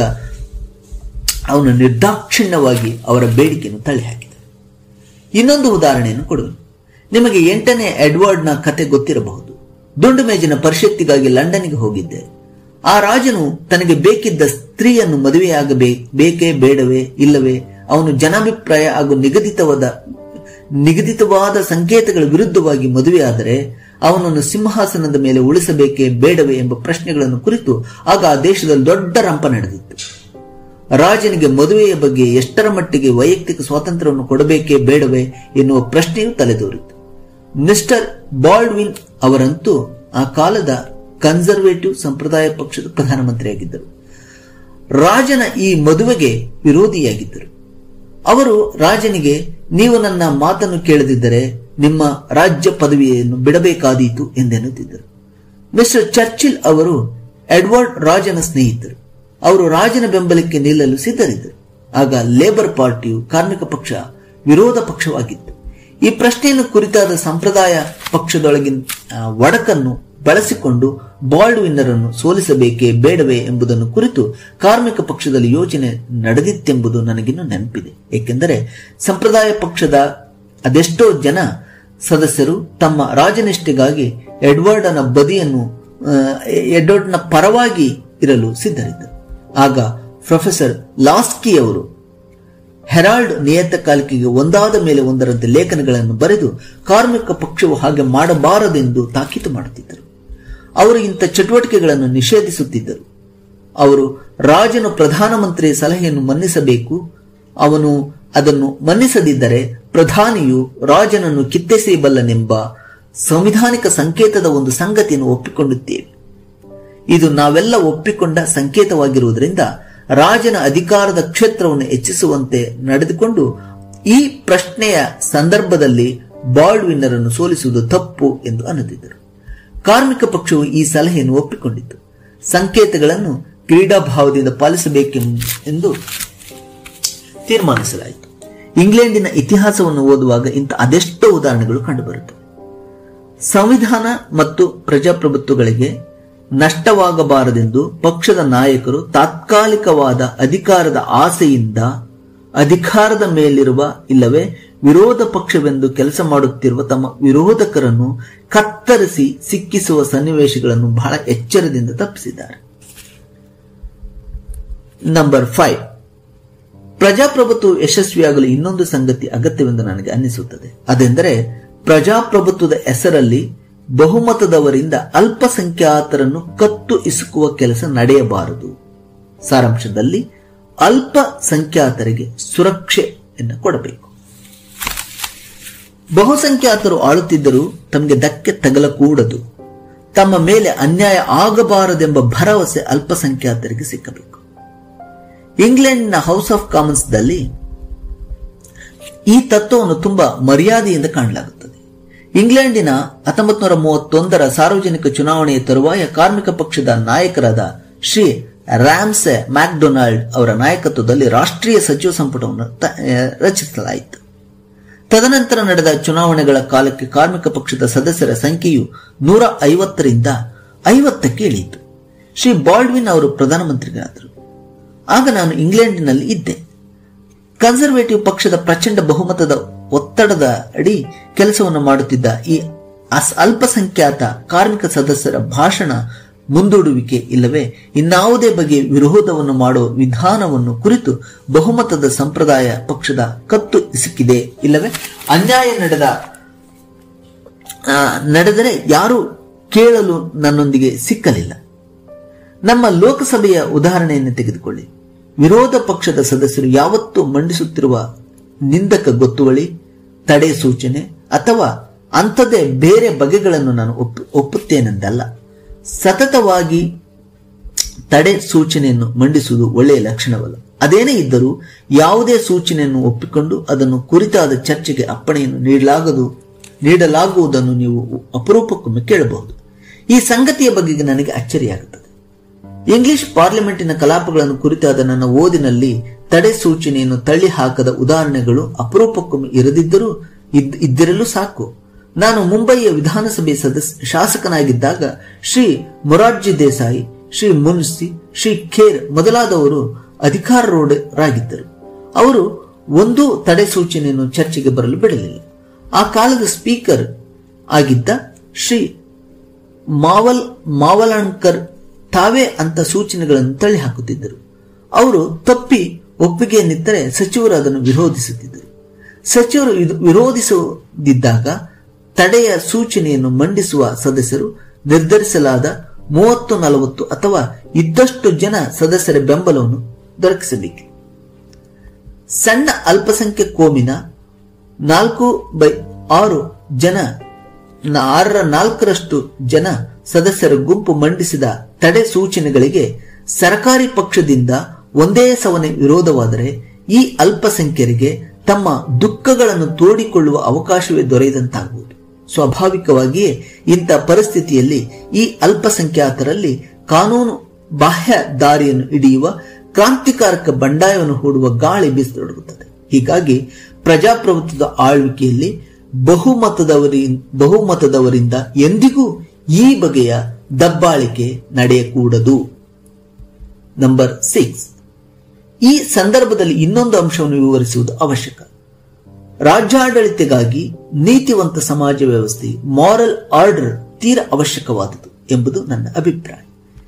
ಅವನು ನಿರ್ದಾಕ್ಷಿಣ್ಯವಾಗಿ ಅವರ ಬೇಡಿಕೆಯನ್ನು ತಳ್ಳಿಹಾಕಿದ ಇನ್ನೊಂದು ಉದಾಹರಣೆಯನ್ನು ಕೊಡುವೆನು ನಿಮಗೆ ಎಂಟನೇ ಎಡ್ವರ್ಡ್ನ ಕತೆ ಗೊತ್ತಿರಬಹುದು ದುಂಡು ಮೇಜಿನ ಪರಿಷತ್ತಿಗಾಗಿ ಲಂಡನ್ಗೆ ಹೋಗಿದ್ದೆ ಆ ರಾಜನು ತನಗೆ ಬೇಕಿದ್ದ ಸ್ತ್ರೀಯನ್ನು ಮದುವೆಯಾಗಬೇ ಬೇಕೇ ಬೇಡವೇ ಇಲ್ಲವೇ ಅವನು ಜನಾಭಿಪ್ರಾಯ ಹಾಗೂ ನಿಗದಿತವಾದ ನಿಗದಿತವಾದ ಸಂಕೇತಗಳ ವಿರುದ್ಧವಾಗಿ ಮದುವೆಯಾದರೆ ಅವನನ್ನು ಸಿಂಹಾಸನದ ಮೇಲೆ ಉಳಿಸಬೇಕೇ ಬೇಡವೇ ಎಂಬ ಪ್ರಶ್ನೆಗಳನ್ನು ಕುರಿತು ಆಗ ಆ ದೇಶದಲ್ಲಿ ದೊಡ್ಡ ರಂಪ ನಡೆದಿತ್ತು ರಾಜನಿಗೆ ಮದುವೆಯ ಬಗ್ಗೆ ಎಷ್ಟರ ಮಟ್ಟಿಗೆ ವೈಯಕ್ತಿಕ ಸ್ವಾತಂತ್ರ್ಯವನ್ನು ಕೊಡಬೇಕೇ ಬೇಡವೇ ಎನ್ನುವ ಪ್ರಶ್ನೆಯು ತಲೆದೋರಿತು ಮಿಸ್ಟರ್ ಬಾಲ್ಡ್ವಿನ್ ಅವರಂತೂ ಆ ಕಾಲದ ಕನ್ಸರ್ವೇಟಿವ್ ಸಂಪ್ರದಾಯ ಪಕ್ಷದ ಪ್ರಧಾನಮಂತ್ರಿಯಾಗಿದ್ದರು ರಾಜನ ಈ ಮದುವೆಗೆ ವಿರೋಧಿಯಾಗಿದ್ದರು ಅವರು ರಾಜನಿಗೆ ನೀವು ನನ್ನ ಮಾತನ್ನು ಕೇಳದಿದ್ದರೆ ನಿಮ್ಮ ರಾಜ್ಯ ಪದವಿಯನ್ನು ಬಿಡಬೇಕಾದೀತು ಎಂದೆನ್ನುತ್ತಿದ್ದರು ಮಿಸ್ಟರ್ ಚರ್ಚಿಲ್ ಅವರು ಎಡ್ವರ್ಡ್ ರಾಜನ ಸ್ನೇಹಿತರು ಅವರು ರಾಜನ ಬೆಂಬಲಕ್ಕೆ ನಿಲ್ಲಲು ಸಿದ್ಧರಿದ್ದರು ಆಗ ಲೇಬರ್ ಪಾರ್ಟಿಯು ಕಾರ್ಮಿಕ ಪಕ್ಷ ವಿರೋಧ ಪಕ್ಷವಾಗಿತ್ತು ಈ ಪ್ರಶ್ನೆಯನ್ನು ಕುರಿತಾದ ಸಂಪ್ರದಾಯ ಪಕ್ಷದೊಳಗಿನ ಆ, ಒಡಕನ್ನು ಬಳಸಿಕೊಂಡು ಬಾಲ್ಡ್ವಿನ್ನರನ್ನು ಸೋಲಿಸಬೇಕೇ ಬೇಡವೇ ಎಂಬುದನ್ನು ಕುರಿತು ಕಾರ್ಮಿಕ ಪಕ್ಷದಲ್ಲಿ ಯೋಚನೆ ನಡೆದಿತ್ತೆಂಬುದು ನನಗಿನ್ನೂ ನೆನಪಿದೆ ಏಕೆಂದರೆ ಸಂಪ್ರದಾಯ ಪಕ್ಷದ ಅದೆಷ್ಟೋ ಜನ ಸದಸ್ಯರು ತಮ್ಮ ರಾಜನಿಷ್ಠೆಗಾಗಿ ಎಡ್ವರ್ಡನ ಬದಿಯನ್ನು ಆ, ಎಡ್ವರ್ಡ್ನ ಪರವಾಗಿ ಇರಲು ಸಿದ್ಧರಿದ್ದರು ಆಗ ಪ್ರೊಫೆಸರ್ ಲಾಸ್ಕಿ ಅವರು ಹೆರಾಲ್ಡ್ ನಿಯತಕಾಲಿಕೆಗೆ ಒಂದಾದ ಮೇಲೆ ಒಂದರಂತೆ ಲೇಖನಗಳನ್ನು ಬರೆದು ಕಾರ್ಮಿಕ ಪಕ್ಷವು ಹಾಗೆ ಮಾಡಬಾರದೆಂದು ತಾಕೀತು ಮಾಡುತ್ತಿದ್ದರು ಅವರು ಇಂಥ ಚಟುವಟಿಕೆಗಳನ್ನು ನಿಷೇಧಿಸುತ್ತಿದ್ದರು ಅವರು ರಾಜನು ಪ್ರಧಾನಮಂತ್ರಿಯ ಸಲಹೆಯನ್ನು ಮನ್ನಿಸಬೇಕು ಅವನು ಅದನ್ನು ಮನ್ನಿಸದಿದ್ದರೆ ಪ್ರಧಾನಿಯು ರಾಜನನ್ನು ಕಿತ್ತೆಸೆಯಬಲ್ಲನೆಂಬ ಸಂವಿಧಾನಿಕ ಸಂಕೇತದ ಒಂದು ಸಂಗತಿಯನ್ನು ಒಪ್ಪಿಕೊಳ್ಳುತ್ತೇವೆ ಇದು ನಾವೆಲ್ಲ ಒಪ್ಪಿಕೊಂಡ ಸಂಕೇತವಾಗಿರುವುದರಿಂದ ರಾಜನ ಅಧಿಕಾರದ ಕ್ಷೇತ್ರವನ್ನು ಹೆಚ್ಚಿಸುವಂತೆ ನಡೆದುಕೊಂಡು ಈ ಪ್ರಶ್ನೆಯ ಸಂದರ್ಭದಲ್ಲಿ ಬಾಲ್ಡ್ವಿನ್ನರನ್ನು ಸೋಲಿಸುವುದು ತಪ್ಪು ಎಂದು ಅನ್ನುತ್ತಿದ್ದರು ಕಾರ್ಮಿಕ ಪಕ್ಷವು ಈ ಸಲಹೆಯನ್ನು ಒಪ್ಪಿಕೊಂಡಿತು ಸಂಕೇತಗಳನ್ನು ಕ್ರೀಡಾಭಾವದಿಂದ ಪಾಲಿಸಬೇಕೆಂದು ತೀರ್ಮಾನಿಸಲಾಯಿತು ಇಂಗ್ಲೆಂಡಿನ ಇತಿಹಾಸವನ್ನು ಓದುವಾಗ ಇಂಥ ಅದೆಷ್ಟೋ ಉದಾಹರಣೆಗಳು ಕಂಡುಬರುತ್ತವೆ ಸಂವಿಧಾನ ಮತ್ತು ಪ್ರಜಾಪ್ರಭುತ್ವಗಳಿಗೆ ನಷ್ಟವಾಗಬಾರದೆಂದು ಪಕ್ಷದ ನಾಯಕರು ತಾತ್ಕಾಲಿಕವಾದ ಅಧಿಕಾರದ ಆಸೆಯಿಂದ ಅಧಿಕಾರದ ಮೇಲಿರುವ ಇಲ್ಲವೇ ವಿರೋಧ ಪಕ್ಷವೆಂದು ಕೆಲಸ ಮಾಡುತ್ತಿರುವ ತಮ್ಮ ವಿರೋಧಕರನ್ನು ಕತ್ತರಿಸಿ ಸಿಕ್ಕಿಸುವ ಸನ್ನಿವೇಶಗಳನ್ನು ಬಹಳ ಎಚ್ಚರದಿಂದ ತಪ್ಪಿಸಿದ್ದಾರೆ ನಂಬರ್ ಫೈವ್ ಪ್ರಜಾಪ್ರಭುತ್ವ ಯಶಸ್ವಿಯಾಗಲು ಇನ್ನೊಂದು ಸಂಗತಿ ಅಗತ್ಯವೆಂದು ನನಗೆ ಅನ್ನಿಸುತ್ತದೆ ಅದೆಂದರೆ ಪ್ರಜಾಪ್ರಭುತ್ವದ ಹೆಸರಲ್ಲಿ ಬಹುಮತದವರಿಂದ ಅಲ್ಪಸಂಖ್ಯಾತರನ್ನು ಕತ್ತು ಇಸುಕುವ ಕೆಲಸ ನಡೆಯಬಾರದು ಸಾರಾಂಶದಲ್ಲಿ ಅಲ್ಪಸಂಖ್ಯಾತರಿಗೆ ಸುರಕ್ಷೆಯನ್ನು ಕೊಡಬೇಕು ಬಹುಸಂಖ್ಯಾತರು ಆಳುತ್ತಿದ್ದರೂ ತಮಗೆ ಧಕ್ಕೆ ತಗಲಕೂಡದು ತಮ್ಮ ಮೇಲೆ ಅನ್ಯಾಯ ಆಗಬಾರದೆಂಬ ಭರವಸೆ ಅಲ್ಪಸಂಖ್ಯಾತರಿಗೆ ಸಿಕ್ಕಬೇಕು ಇಂಗ್ಲೆಂಡ್ನ ಹೌಸ್ ಆಫ್ ಕಾಮನ್ಸ್ದಲ್ಲಿ ಈ ತತ್ವವನ್ನು ತುಂಬಾ ಮರ್ಯಾದೆಯಿಂದ ಕಾಣಲಾಗುತ್ತದೆ ಇಂಗ್ಲೆಂಡಿನ ಹತ್ತೊಂಬತ್ತು ನೂರ ಮೂವತ್ತೊಂದರ ಸಾರ್ವಜನಿಕ ಚುನಾವಣೆಯ ತರುವಾಯ ಕಾರ್ಮಿಕ ಪಕ್ಷದ ನಾಯಕರಾದ ಶ್ರೀ ರ್ಯಾಮ್ಸೆ ಮ್ಯಾಕ್ಡೊನಾಲ್ಡ್ ಅವರ ನಾಯಕತ್ವದಲ್ಲಿ ರಾಷ್ಟ್ರೀಯ ಸಚಿವ ಸಂಪುಟವನ್ನು ತ- ಆ, ರಚಿಸಲಾಯಿತು ತದನಂತರ ನಡೆದ ಚುನಾವಣೆಗಳ ಕಾಲಕ್ಕೆ ಕಾರ್ಮಿಕ ಪಕ್ಷದ ಸದಸ್ಯರ ಸಂಖ್ಯೆಯು ನೂರ ಐವತ್ತರಿಂದ ಐವತ್ತಕ್ಕೆ ಇಳಿಯಿತು ಶ್ರೀ ಬಾಲ್ಡ್ವಿನ್ ಅವರು ಪ್ರಧಾನಮಂತ್ರಿಗಳಾದರು ಆಗ ನಾನು ಇಂಗ್ಲೆಂಡಿನಲ್ಲಿ ಇದ್ದೆ ಕನ್ಸರ್ವೇಟಿವ್ ಪಕ್ಷದ ಪ್ರಚಂಡ ಬಹುಮತದ ಒತ್ತಡದ ಅಡಿ ಕೆಲಸವನ್ನು ಮಾಡುತ್ತಿದ್ದ ಈ ಅಸ್- ಅಲ್ಪಸಂಖ್ಯಾತ ಕಾರ್ಮಿಕ ಸದಸ್ಯರ ಭಾಷಣ ಮುಂದೂಡುವಿಕೆ ಇಲ್ಲವೇ ಇನ್ನಾವುದೇ ಬಗೆಯ ವಿರೋಧವನ್ನು ಮಾಡುವ ವಿಧಾನವನ್ನು ಕುರಿತು ಬಹುಮತದ ಸಂಪ್ರದಾಯ ಪಕ್ಷದ ಕತ್ತು ಇಸುಕಿದೆ ಇಲ್ಲವೇ ಅನ್ಯಾಯ ನಡೆದ ಆ, ನಡೆದರೆ ಯಾರೂ ಕೇಳಲು ನನ್ನೊಂದಿಗೆ ಸಿಕ್ಕಲಿಲ್ಲ ನಮ್ಮ ಲೋಕಸಭೆಯ ಉದಾಹರಣೆಯನ್ನು ತೆಗೆದುಕೊಳ್ಳಿ ವಿರೋಧ ಪಕ್ಷದ ಸದಸ್ಯರು ಯಾವತ್ತೂ ಮಂಡಿಸುತ್ತಿರುವ ನಿಂದಕ ಗೊತ್ತುವಳಿ ತಡೆ ಸೂಚನೆ ಅಥವಾ ಅಂಥದ್ದೇ ಬೇರೆ ಬಗೆಗಳನ್ನು ನಾನು ಒಪ್ಪು ಒಪ್ಪುತ್ತೇನೆಂದಲ್ಲ ಸತತವಾಗಿ ತಡೆ ಸೂಚನೆಯನ್ನು ಮಂಡಿಸುವುದು ಒಳ್ಳೆಯ ಲಕ್ಷಣವಲ್ಲ ಅದೇನೇ ಇದ್ದರೂ ಯಾವುದೇ ಸೂಚನೆಯನ್ನು ಒಪ್ಪಿಕೊಂಡು ಅದನ್ನು ಕುರಿತಾದ ಚರ್ಚೆಗೆ ಅಪ್ಪಣೆಯನ್ನು ನೀಡಲಾಗದು ನೀಡಲಾಗುವುದನ್ನು ನೀವು ಅಪರೂಪಕ್ಕೊಮ್ಮೆ ಕೇಳಬಹುದು ಈ ಸಂಗತಿಯ ಬಗ್ಗೆ ನನಗೆ ಅಚ್ಚರಿಯಾಗುತ್ತದೆ ಇಂಗ್ಲಿಷ್ ಪಾರ್ಲಿಮೆಂಟಿನ ಕಲಾಪಗಳನ್ನು ಕುರಿತಾದ ನನ್ನ ಓದಿನಲ್ಲಿ ತಡೆ ಸೂಚನೆಯನ್ನು ತಳ್ಳಿ ಹಾಕದ ಉದಾಹರಣೆಗಳು ಅಪರೂಪಕ್ಕೊಮ್ಮೆ ಇರದಿದ್ದರೂ ಇದ್- ಇದ್ದಿರಲು ಸಾಕು ನಾನು ಮುಂಬಯಿಯ ವಿಧಾನಸಭೆ ಸದಸ್ಯ ಶಾಸಕನಾಗಿದ್ದಾಗ ಶ್ರೀ ಮೊರಾರ್ಜಿ ದೇಸಾಯಿ ಶ್ರೀ ಮುನ್ಸಿ ಶ್ರೀ ಖೇರ್ ಮೊದಲಾದವರು ಅಧಿಕಾರರಾಗಿದ್ದರು ಅವರು ಒಂದೂ ತಡೆ ಸೂಚನೆಯನ್ನು ಚರ್ಚೆಗೆ ಬರಲು ಬಿಡಲಿಲ್ಲ ಆ ಕಾಲದ ಸ್ಪೀಕರ್ ಆಗಿದ್ದ ಶ್ರೀ ಮಾವಲ್ ಮಾವಲಣ್ಕರ್ ತಾವೇ ಅಂತ ಸೂಚನೆಗಳನ್ನು ತಳ್ಳಿ ಹಾಕುತ್ತಿದ್ದರು ಅವರು ತಪ್ಪಿ ಒಪ್ಪಿಗೆಯನ್ನಿತ್ತರೆ ಸಚಿವರು ಅದನ್ನು ವಿರೋಧಿಸುತ್ತಿದ್ದರು ಸಚಿವರು ಇದು ವಿರೋಧಿಸದಿದ್ದಾಗ ತಡೆಯ ಸೂಚನೆಯನ್ನು ಮಂಡಿಸುವ ಸದಸ್ಯರು ನಿರ್ಧರಿಸಲಾದ ಮೂವತ್ತು ನಲವತ್ತು ಅಥವಾ ಇದ್ದಷ್ಟು ಜನ ಸದಸ್ಯರ ಬೆಂಬಲವನ್ನು ದೊರಕಿಸಬೇಕು ಸಣ್ಣ ಅಲ್ಪಸಂಖ್ಯ ಕೋಮಿನ ನಾಲ್ಕು ಬೈ ಆರು ಜನ ನ- ಆರರ ನಾಲ್ಕರಷ್ಟು ಜನ ಸದಸ್ಯರ ಗುಂಪು ಮಂಡಿಸಿದ ತಡೆ ಸೂಚನೆಗಳಿಗೆ ಸರ್ಕಾರಿ ಪಕ್ಷದಿಂದ ಒಂದೇ ಸವನೆ ವಿರೋಧವಾದರೆ ಈ ಅಲ್ಪಸಂಖ್ಯರಿಗೆ ತಮ್ಮ ದುಃಖಗಳನ್ನು ತೋಡಿಕೊಳ್ಳುವ ಅವಕಾಶವೇ ದೊರೆಯದಂತಾಗುವುದು ಸ್ವಾಭಾವಿಕವಾಗಿಯೇ ಇಂಥ ಪರಿಸ್ಥಿತಿಯಲ್ಲಿ ಈ ಅಲ್ಪಸಂಖ್ಯಾತರಲ್ಲಿ ಕಾನೂನು ಬಾಹ್ಯ ದಾರಿಯನ್ನು ಹಿಡಿಯುವ ಕ್ರಾಂತಿಕಾರಕ ಬಂಡಾಯವನ್ನು ಹೂಡುವ ಗಾಳಿ ಬೀಸತೊಡಗುತ್ತದೆ ಹೀಗಾಗಿ ಪ್ರಜಾಪ್ರಭುತ್ವದ ಆಳ್ವಿಕೆಯಲ್ಲಿ ಬಹುಮತದವರಿ ಬಹುಮತದವರಿಂದ ಎಂದಿಗೂ ಈ ಬಗೆಯ ದಬ್ಬಾಳಿಕೆ ನಡೆಯಕೂಡದು ನಂಬರ್ ಸಿಕ್ಸ್ ಈ ಸಂದರ್ಭದಲ್ಲಿ ಇನ್ನೊಂದು ಅಂಶವನ್ನು ವಿವರಿಸುವುದು ಅವಶ್ಯಕ ರಾಜ್ಯಾಡಳಿತಗಾಗಿ ನೀತಿವಂತ ಸಮಾಜ ವ್ಯವಸ್ಥೆ ಮಾರಲ್ ಆರ್ಡರ್ ತೀರ ಅವಶ್ಯಕವಾದುದು ಎಂಬುದು ನನ್ನ ಅಭಿಪ್ರಾಯ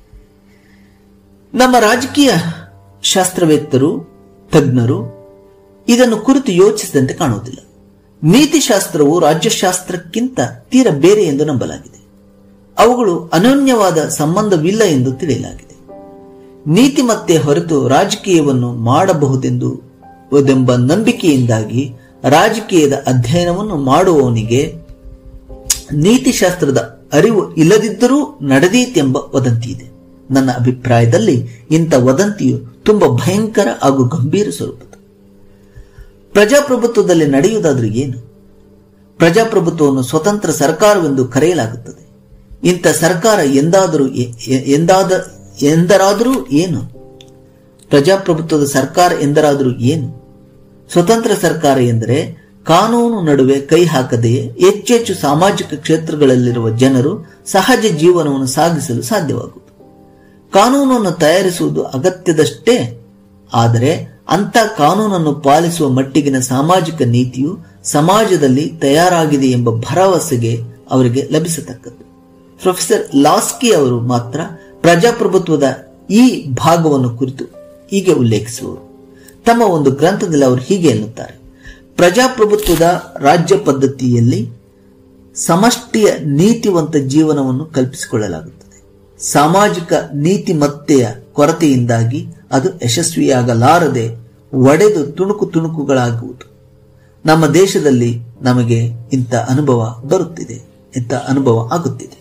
ನಮ್ಮ ರಾಜಕೀಯ ಶಾಸ್ತ್ರವೇತ್ತರು ತಜ್ಞರು ಇದನ್ನು ಕುರಿತು ಯೋಚಿಸಿದಂತೆ ಕಾಣುವುದಿಲ್ಲ ನೀತಿಶಾಸ್ತ್ರವು ರಾಜ್ಯಶಾಸ್ತ್ರಕ್ಕಿಂತ ತೀರ ಬೇರೆ ಎಂದು ನಂಬಲಾಗಿದೆ ಅವುಗಳು ಅನನ್ಯವಾದ ಸಂಬಂಧವಿಲ್ಲ ಎಂದು ತಿಳಿಯಲಾಗಿದೆ ನೀತಿಮತ್ತೆ ಹೊರತು ರಾಜಕೀಯವನ್ನು ಮಾಡಬಹುದೆಂದು ಎಂಬ ನಂಬಿಕೆಯಿಂದಾಗಿ ರಾಜಕೀಯದ ಅಧ್ಯಯನವನ್ನು ಮಾಡುವವನಿಗೆ ನೀತಿಶಾಸ್ತ್ರದ ಅರಿವು ಇಲ್ಲದಿದ್ದರೂ ನಡೆದೀತೆಂಬ ವದಂತಿ ಇದೆ ನನ್ನ ಅಭಿಪ್ರಾಯದಲ್ಲಿ ಇಂಥ ವದಂತಿಯು ತುಂಬಾ ಭಯಂಕರ ಹಾಗೂ ಗಂಭೀರ ಸ್ವರೂಪದ ಪ್ರಜಾಪ್ರಭುತ್ವದಲ್ಲಿ ನಡೆಯುವುದಾದ್ರೂ ಏನು ಪ್ರಜಾಪ್ರಭುತ್ವವನ್ನು ಸ್ವತಂತ್ರ ಸರ್ಕಾರವೆಂದು ಕರೆಯಲಾಗುತ್ತದೆ ಇಂಥ ಸರ್ಕಾರ ಎಂದಾದರೂ ಎ- ಎ- ಎಂದಾದ ಎಂದರಾದರೂ ಏನು ಪ್ರಜಾಪ್ರಭುತ್ವದ ಸರ್ಕಾರ ಎಂದರಾದರೂ ಏನು ಸ್ವತಂತ್ರ ಸರ್ಕಾರ ಎಂದರೆ ಕಾನೂನು ನಡುವೆ ಕೈ ಹಾಕದೆಯೇ ಹೆಚ್ಚೆಚ್ಚು ಸಾಮಾಜಿಕ ಕ್ಷೇತ್ರಗಳಲ್ಲಿರುವ ಜನರು ಸಹಜ ಜೀವನವನ್ನು ಸಾಗಿಸಲು ಸಾಧ್ಯವಾಗುವುದು ಕಾನೂನನ್ನು ತಯಾರಿಸುವುದು ಅಗತ್ಯದಷ್ಟೇ ಆದರೆ ಅಂತ ಕಾನೂನನ್ನು ಪಾಲಿಸುವ ಮಟ್ಟಿಗಿನ ಸಾಮಾಜಿಕ ನೀತಿಯು ಸಮಾಜದಲ್ಲಿ ತಯಾರಾಗಿದೆ ಎಂಬ ಭರವಸೆಗೆ ಅವರಿಗೆ ಲಭಿಸತಕ್ಕದ್ದು ಪ್ರೊಫೆಸರ್ ಲಾಸ್ಕಿ ಅವರು ಮಾತ್ರ ಪ್ರಜಾಪ್ರಭುತ್ವದ ಈ ಭಾಗವನ್ನು ಕುರಿತು ಹೀಗೆ ಉಲ್ಲೇಖಿಸುವರು ತಮ್ಮ ಒಂದು ಗ್ರಂಥದಲ್ಲಿ ಅವರು ಹೀಗೆ ಎನ್ನುತ್ತಾರೆ ಪ್ರಜಾಪ್ರಭುತ್ವದ ರಾಜ್ಯ ಪದ್ಧತಿಯಲ್ಲಿ ಸಮಷ್ಟಿಯ ನೀತಿವಂತ ಜೀವನವನ್ನು ಕಲ್ಪಿಸಿಕೊಳ್ಳಲಾಗುತ್ತದೆ ಸಾಮಾಜಿಕ ನೀತಿಮತ್ತೆಯ ಕೊರತೆಯಿಂದಾಗಿ ಅದು ಯಶಸ್ವಿಯಾಗಲಾರದೆ ಒಡೆದು ತುಣುಕು ತುಣುಕುಗಳಾಗುವುದು ನಮ್ಮ ದೇಶದಲ್ಲಿ ನಮಗೆ ಇಂಥ ಅನುಭವ ಬರುತ್ತಿದೆ ಇಂಥ ಅನುಭವ ಆಗುತ್ತಿದೆ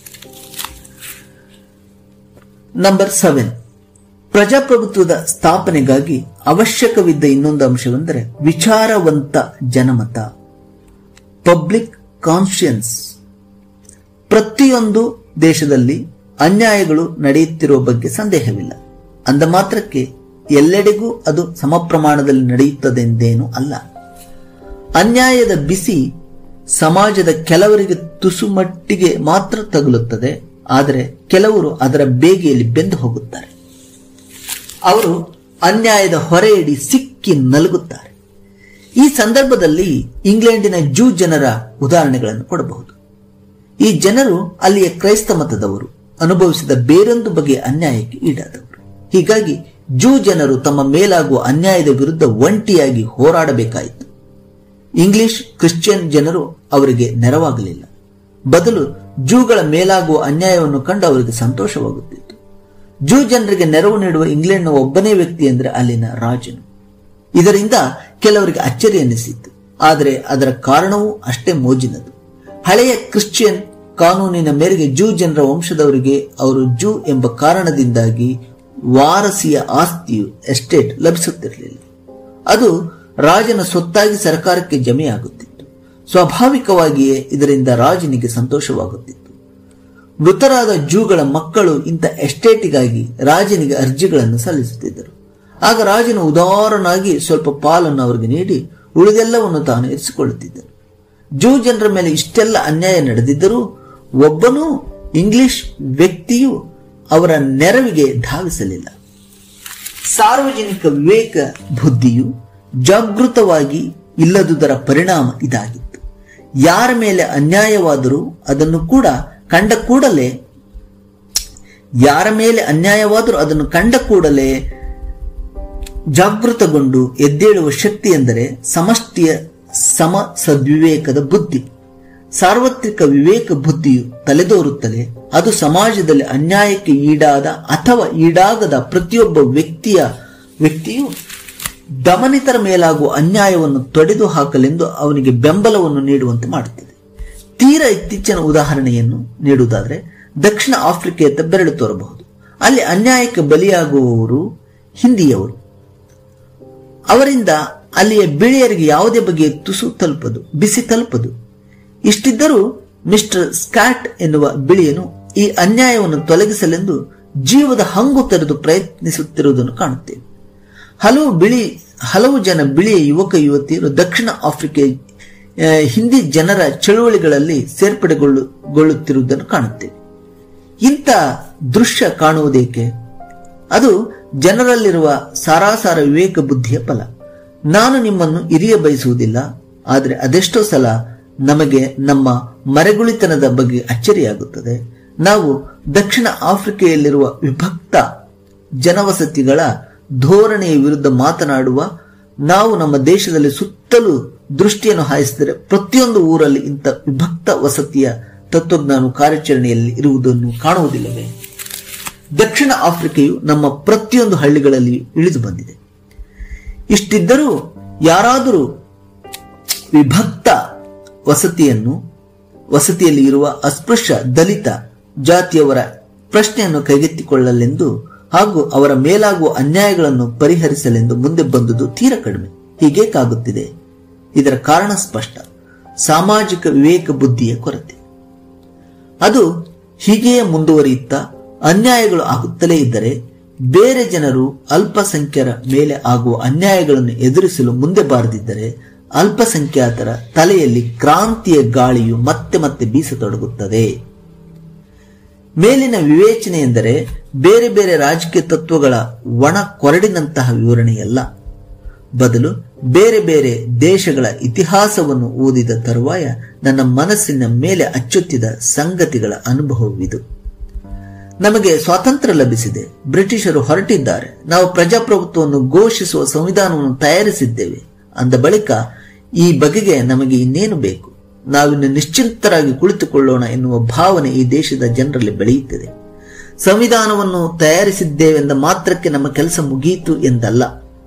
ನಂಬರ್ ಸೆವೆನ್ ಪ್ರಜಾಪ್ರಭುತ್ವದ ಸ್ಥಾಪನೆಗಾಗಿ ಅವಶ್ಯಕವಿದ್ದ ಇನ್ನೊಂದು ಅಂಶವೆಂದರೆ ವಿಚಾರವಂತ ಜನಮತ ಪಬ್ಲಿಕ್ ಕಾನ್ಶಿಯನ್ಸ್ ಪ್ರತಿಯೊಂದು ದೇಶದಲ್ಲಿ ಅನ್ಯಾಯಗಳು ನಡೆಯುತ್ತಿರುವ ಬಗ್ಗೆ ಸಂದೇಹವಿಲ್ಲ ಅಂದ ಮಾತ್ರಕ್ಕೆ ಎಲ್ಲೆಡೆಗೂ ಅದು ಸಮ ಪ್ರಮಾಣದಲ್ಲಿ ನಡೆಯುತ್ತದೆಂದೇನೂ ಅಲ್ಲ ಅನ್ಯಾಯದ ಬಿಸಿ ಸಮಾಜದ ಕೆಲವರಿಗೆ ತುಸು ಮಟ್ಟಿಗೆ ಮಾತ್ರ ತಗುಲುತ್ತದೆ ಆದರೆ ಕೆಲವರು ಅದರ ಬೇಗೆಯಲ್ಲಿ ಬೆಂದು ಹೋಗುತ್ತಾರೆ ಅವರು ಅನ್ಯಾಯದ ಹೊರೆಯಡಿ ಸಿಕ್ಕಿ ನಲುಗುತ್ತಾರೆ ಈ ಸಂದರ್ಭದಲ್ಲಿ ಇಂಗ್ಲೆಂಡಿನ ಜೂ ಜನರ ಉದಾಹರಣೆಗಳನ್ನು ಕೊಡಬಹುದು ಈ ಜನರು ಅಲ್ಲಿಯ ಕ್ರೈಸ್ತ ಮತದವರು ಅನುಭವಿಸಿದ ಬೇರೊಂದು ಬಗೆಯ ಅನ್ಯಾಯಕ್ಕೆ ಈಡಾದವರು ಹೀಗಾಗಿ ಜೂ ಜನರು ತಮ್ಮ ಮೇಲಾಗುವ ಅನ್ಯಾಯದ ವಿರುದ್ಧ ಒಂಟಿಯಾಗಿ ಹೋರಾಡಬೇಕಾಯಿತು ಇಂಗ್ಲಿಷ್ ಕ್ರಿಶ್ಚಿಯನ್ ಜನರು ಅವರಿಗೆ ನೆರವಾಗಲಿಲ್ಲ ಬದಲು ಜೂಗಳ ಮೇಲಾಗುವ ಅನ್ಯಾಯವನ್ನು ಕಂಡು ಅವರಿಗೆ ಸಂತೋಷವಾಗುತ್ತಿತ್ತು ಜೂ ಜನರಿಗೆ ನೆರವು ನೀಡುವ ಇಂಗ್ಲೆಂಡ್ನ ಒಬ್ಬನೇ ವ್ಯಕ್ತಿ ಎಂದರೆ ಅಲ್ಲಿನ ರಾಜನು ಇದರಿಂದ ಕೆಲವರಿಗೆ ಅಚ್ಚರಿ ಎನ್ನಿಸಿತ್ತು ಆದರೆ ಅದರ ಕಾರಣವೂ ಅಷ್ಟೇ ಮೋಜಿನದು ಹಳೆಯ ಕ್ರಿಶ್ಚಿಯನ್ ಕಾನೂನಿನ ಮೇರೆಗೆ ಜೂ ಜನರ ವಂಶದವರಿಗೆ ಅವರು ಜೂ ಎಂಬ ಕಾರಣದಿಂದಾಗಿ ವಾರಸಿಯ ಆಸ್ತಿಯು ಎಸ್ಟೇಟ್ ಲಭಿಸುತ್ತಿರಲಿಲ್ಲ ಅದು ರಾಜನ ಸೊತ್ತಾಗಿ ಸರ್ಕಾರಕ್ಕೆ ಜಮೆಯಾಗುತ್ತಿತ್ತು ಸ್ವಾಭಾವಿಕವಾಗಿಯೇ ಇದರಿಂದ ರಾಜನಿಗೆ ಸಂತೋಷವಾಗುತ್ತಿತ್ತು ಮೃತರಾದ ಜೂಗಳ ಮಕ್ಕಳು ಇಂಥ ಎಸ್ಟೇಟಿಗಾಗಿ ರಾಜನಿಗೆ ಅರ್ಜಿಗಳನ್ನು ಸಲ್ಲಿಸುತ್ತಿದ್ದರು ಆಗ ರಾಜನು ಉದಾರನಾಗಿ ಸ್ವಲ್ಪ ಪಾಲನ್ನು ಅವರಿಗೆ ನೀಡಿ ಉಳಿದೆಲ್ಲವನ್ನು ತಾನು ಇರಿಸಿಕೊಳ್ಳುತ್ತಿದ್ದನು ಜೂ ಜನರ ಮೇಲೆ ಇಷ್ಟೆಲ್ಲ ಅನ್ಯಾಯ ನಡೆದಿದ್ದರೂ ಒಬ್ಬನೂ ಇಂಗ್ಲಿಷ್ ವ್ಯಕ್ತಿಯು ಅವರ ನೆರವಿಗೆ ಧಾವಿಸಲಿಲ್ಲ ಸಾರ್ವಜನಿಕ ವಿವೇಕ ಬುದ್ಧಿಯು ಜಾಗೃತವಾಗಿ ಇಲ್ಲದುದರ ಪರಿಣಾಮ ಇದಾಗಿತ್ತು ಯಾರ ಮೇಲೆ ಅನ್ಯಾಯವಾದರೂ ಅದನ್ನು ಕೂಡ ಕಂಡ ಕೂಡಲೇ ಯಾರ ಮೇಲೆ ಅನ್ಯಾಯವಾದರೂ ಅದನ್ನು ಕಂಡ ಕೂಡಲೇ ಜಾಗೃತಗೊಂಡು ಎದ್ದೇಳುವ ಶಕ್ತಿ ಎಂದರೆ ಸಮಷ್ಟಿಯ ಸಮ ಸದ್ವಿವೇಕದ ಬುದ್ಧಿ ಸಾರ್ವತ್ರಿಕ ವಿವೇಕ ಬುದ್ಧಿಯು ತಲೆದೋರುತ್ತದೆ ಅದು ಸಮಾಜದಲ್ಲಿ ಅನ್ಯಾಯಕ್ಕೆ ಈಡಾದ ಅಥವಾ ಈಡಾಗದ ಪ್ರತಿಯೊಬ್ಬ ವ್ಯಕ್ತಿಯ ವ್ಯಕ್ತಿಯು ದಮನಿತರ ಮೇಲಾಗುವ ಅನ್ಯಾಯವನ್ನು ತೊಡೆದು ಹಾಕಲೆಂದು ಅವನಿಗೆ ಬೆಂಬಲವನ್ನು ನೀಡುವಂತೆ ಮಾಡುತ್ತದೆ ತೀರ ಇತ್ತೀಚಿನ ಉದಾಹರಣೆಯನ್ನು ನೀಡುವುದಾದರೆ ದಕ್ಷಿಣ ಆಫ್ರಿಕೆಯತ್ತ ಬೆರಳು ತೋರಬಹುದು ಅಲ್ಲಿ ಅನ್ಯಾಯಕ್ಕೆ ಬಲಿಯಾಗುವವರು ಹಿಂದಿಯವರು ಅವರಿಂದ ಅಲ್ಲಿಯ ಬಿಳಿಯರಿಗೆ ಯಾವುದೇ ಬಗೆಯ ತುಸು ತಲುಪದು ಬಿಸಿ ತಲುಪದು ಇಷ್ಟಿದ್ದರೂ ಮಿಸ್ಟರ್ ಸ್ಕಾಟ್ ಎನ್ನುವ ಬಿಳಿಯನು ಈ ಅನ್ಯಾಯವನ್ನು ತೊಲಗಿಸಲೆಂದು ಜೀವದ ಹಂಗು ತೆರೆದು ಪ್ರಯತ್ನಿಸುತ್ತಿರುವುದನ್ನು ಕಾಣುತ್ತೇವೆ ಹಲವು ಬಿಳಿ ಹಲವು ಜನ ಬಿಳಿಯ ಯುವಕ ಯುವತಿಯರು ದಕ್ಷಿಣ ಆಫ್ರಿಕೆ ಆ, ಹಿಂದಿ ಜನರ ಚಳುವಳಿಗಳಲ್ಲಿ ಸೇರ್ಪಡೆಗೊಳ್ಳುತ್ತಿರುವುದನ್ನು ಕಾಣುತ್ತೇವೆ ಇಂಥ ದೃಶ್ಯ ಕಾಣುವುದೇಕೆ ಅದು ಜನರಲ್ಲಿರುವ ಸಾರಾಸಾರ ವಿವೇಕ ಬುದ್ಧಿಯ ಫಲ ನಾನು ನಿಮ್ಮನ್ನು ಇರಿಯ ಬಯಸುವುದಿಲ್ಲ ಆದರೆ ಅದೆಷ್ಟೋ ಸಲ ನಮಗೆ ನಮ್ಮ ಮರೆಗುಳಿತನದ ಬಗ್ಗೆ ಅಚ್ಚರಿಯಾಗುತ್ತದೆ ನಾವು ದಕ್ಷಿಣ ಆಫ್ರಿಕೆಯಲ್ಲಿರುವ ವಿಭಕ್ತ ಜನವಸತಿಗಳ ಧೋರಣೆಯ ವಿರುದ್ಧ ಮಾತನಾಡುವ ನಾವು ನಮ್ಮ ದೇಶದಲ್ಲಿ ಸುತ್ತಲೂ ದೃಷ್ಟಿಯನ್ನು ಹಾಯಿಸಿದರೆ ಪ್ರತಿಯೊಂದು ಊರಲ್ಲಿ ಇಂಥ ವಿಭಕ್ತ ವಸತಿಯ ತತ್ವಜ್ಞಾನ ಕಾರ್ಯಾಚರಣೆಯಲ್ಲಿ ಇರುವುದನ್ನು ಕಾಣುವುದಿಲ್ಲವೇ ದಕ್ಷಿಣ ಆಫ್ರಿಕೆಯು ನಮ್ಮ ಪ್ರತಿಯೊಂದು ಹಳ್ಳಿಗಳಲ್ಲಿ ಇಳಿದು ಬಂದಿದೆ ಇಷ್ಟಿದ್ದರೂ ಯಾರಾದರೂ ವಿಭಕ್ತ ವಸತಿಯನ್ನು ವಸತಿಯಲ್ಲಿ ಇರುವ ಅಸ್ಪೃಶ್ಯ ದಲಿತ ಜಾತಿಯವರ ಪ್ರಶ್ನೆಯನ್ನು ಕೈಗೆತ್ತಿಕೊಳ್ಳಲೆಂದು ಹಾಗೂ ಅವರ ಮೇಲಾಗುವ ಅನ್ಯಾಯಗಳನ್ನು ಪರಿಹರಿಸಲೆಂದು ಮುಂದೆ ಬಂದುದು ತೀರ ಕಡಿಮೆ ಹೀಗೇಕಾಗುತ್ತಿದೆ ಇದರ ಕಾರಣ ಸ್ಪಷ್ಟ ಸಾಮಾಜಿಕ ವಿವೇಕ ಬುದ್ಧಿಯ ಕೊರತೆ ಅದು ಹೀಗೆಯೇ ಮುಂದುವರಿಯುತ್ತಾ ಅನ್ಯಾಯಗಳು ಆಗುತ್ತಲೇ ಇದ್ದರೆ ಬೇರೆ ಜನರು ಅಲ್ಪಸಂಖ್ಯರ ಮೇಲೆ ಆಗುವ ಅನ್ಯಾಯಗಳನ್ನು ಎದುರಿಸಲು ಮುಂದೆ ಬಾರದಿದ್ದರೆ ಅಲ್ಪಸಂಖ್ಯಾತರ ತಲೆಯಲ್ಲಿ ಕ್ರಾಂತಿಯ ಗಾಳಿಯು ಮತ್ತೆ ಮತ್ತೆ ಬೀಸತೊಡಗುತ್ತದೆ ಮೇಲಿನ ವಿವೇಚನೆ ಎಂದರೆ ಬೇರೆ ಬೇರೆ ರಾಜಕೀಯ ತತ್ವಗಳ ಒಣ ಕೊರಡಿನಂತಹ ವಿವರಣೆಯಲ್ಲ ಬದಲು ಬೇರೆ ಬೇರೆ ದೇಶಗಳ ಇತಿಹಾಸವನ್ನು ಓದಿದ ತರುವಾಯ ನನ್ನ ಮನಸ್ಸಿನ ಮೇಲೆ ಅಚ್ಚೊತ್ತಿದ ಸಂಗತಿಗಳ ಅನುಭವವಿದು ನಮಗೆ ಸ್ವಾತಂತ್ರ್ಯ ಲಭಿಸಿದೆ ಬ್ರಿಟಿಷರು ಹೊರಟಿದ್ದಾರೆ ನಾವು ಪ್ರಜಾಪ್ರಭುತ್ವವನ್ನು ಘೋಷಿಸುವ ಸಂವಿಧಾನವನ್ನು ತಯಾರಿಸಿದ್ದೇವೆ ಅಂದ ಬಳಿಕ ಈ ಬಗೆಗೆ ನಮಗೆ ಇನ್ನೇನು ಬೇಕು ನಾವಿನ್ನು ನಿಶ್ಚಿಂತರಾಗಿ ಕುಳಿತುಕೊಳ್ಳೋಣ ಎನ್ನುವ ಭಾವನೆ ಈ ದೇಶದ ಜನರಲ್ಲಿ ಬೆಳೆಯುತ್ತದೆ ಸಂವಿಧಾನವನ್ನು ತಯಾರಿಸಿದ್ದೇವೆಂದ ಮಾತ್ರಕ್ಕೆ ನಮ್ಮ ಕೆಲಸ ಮುಗಿಯಿತು ಎಂದಲ್ಲ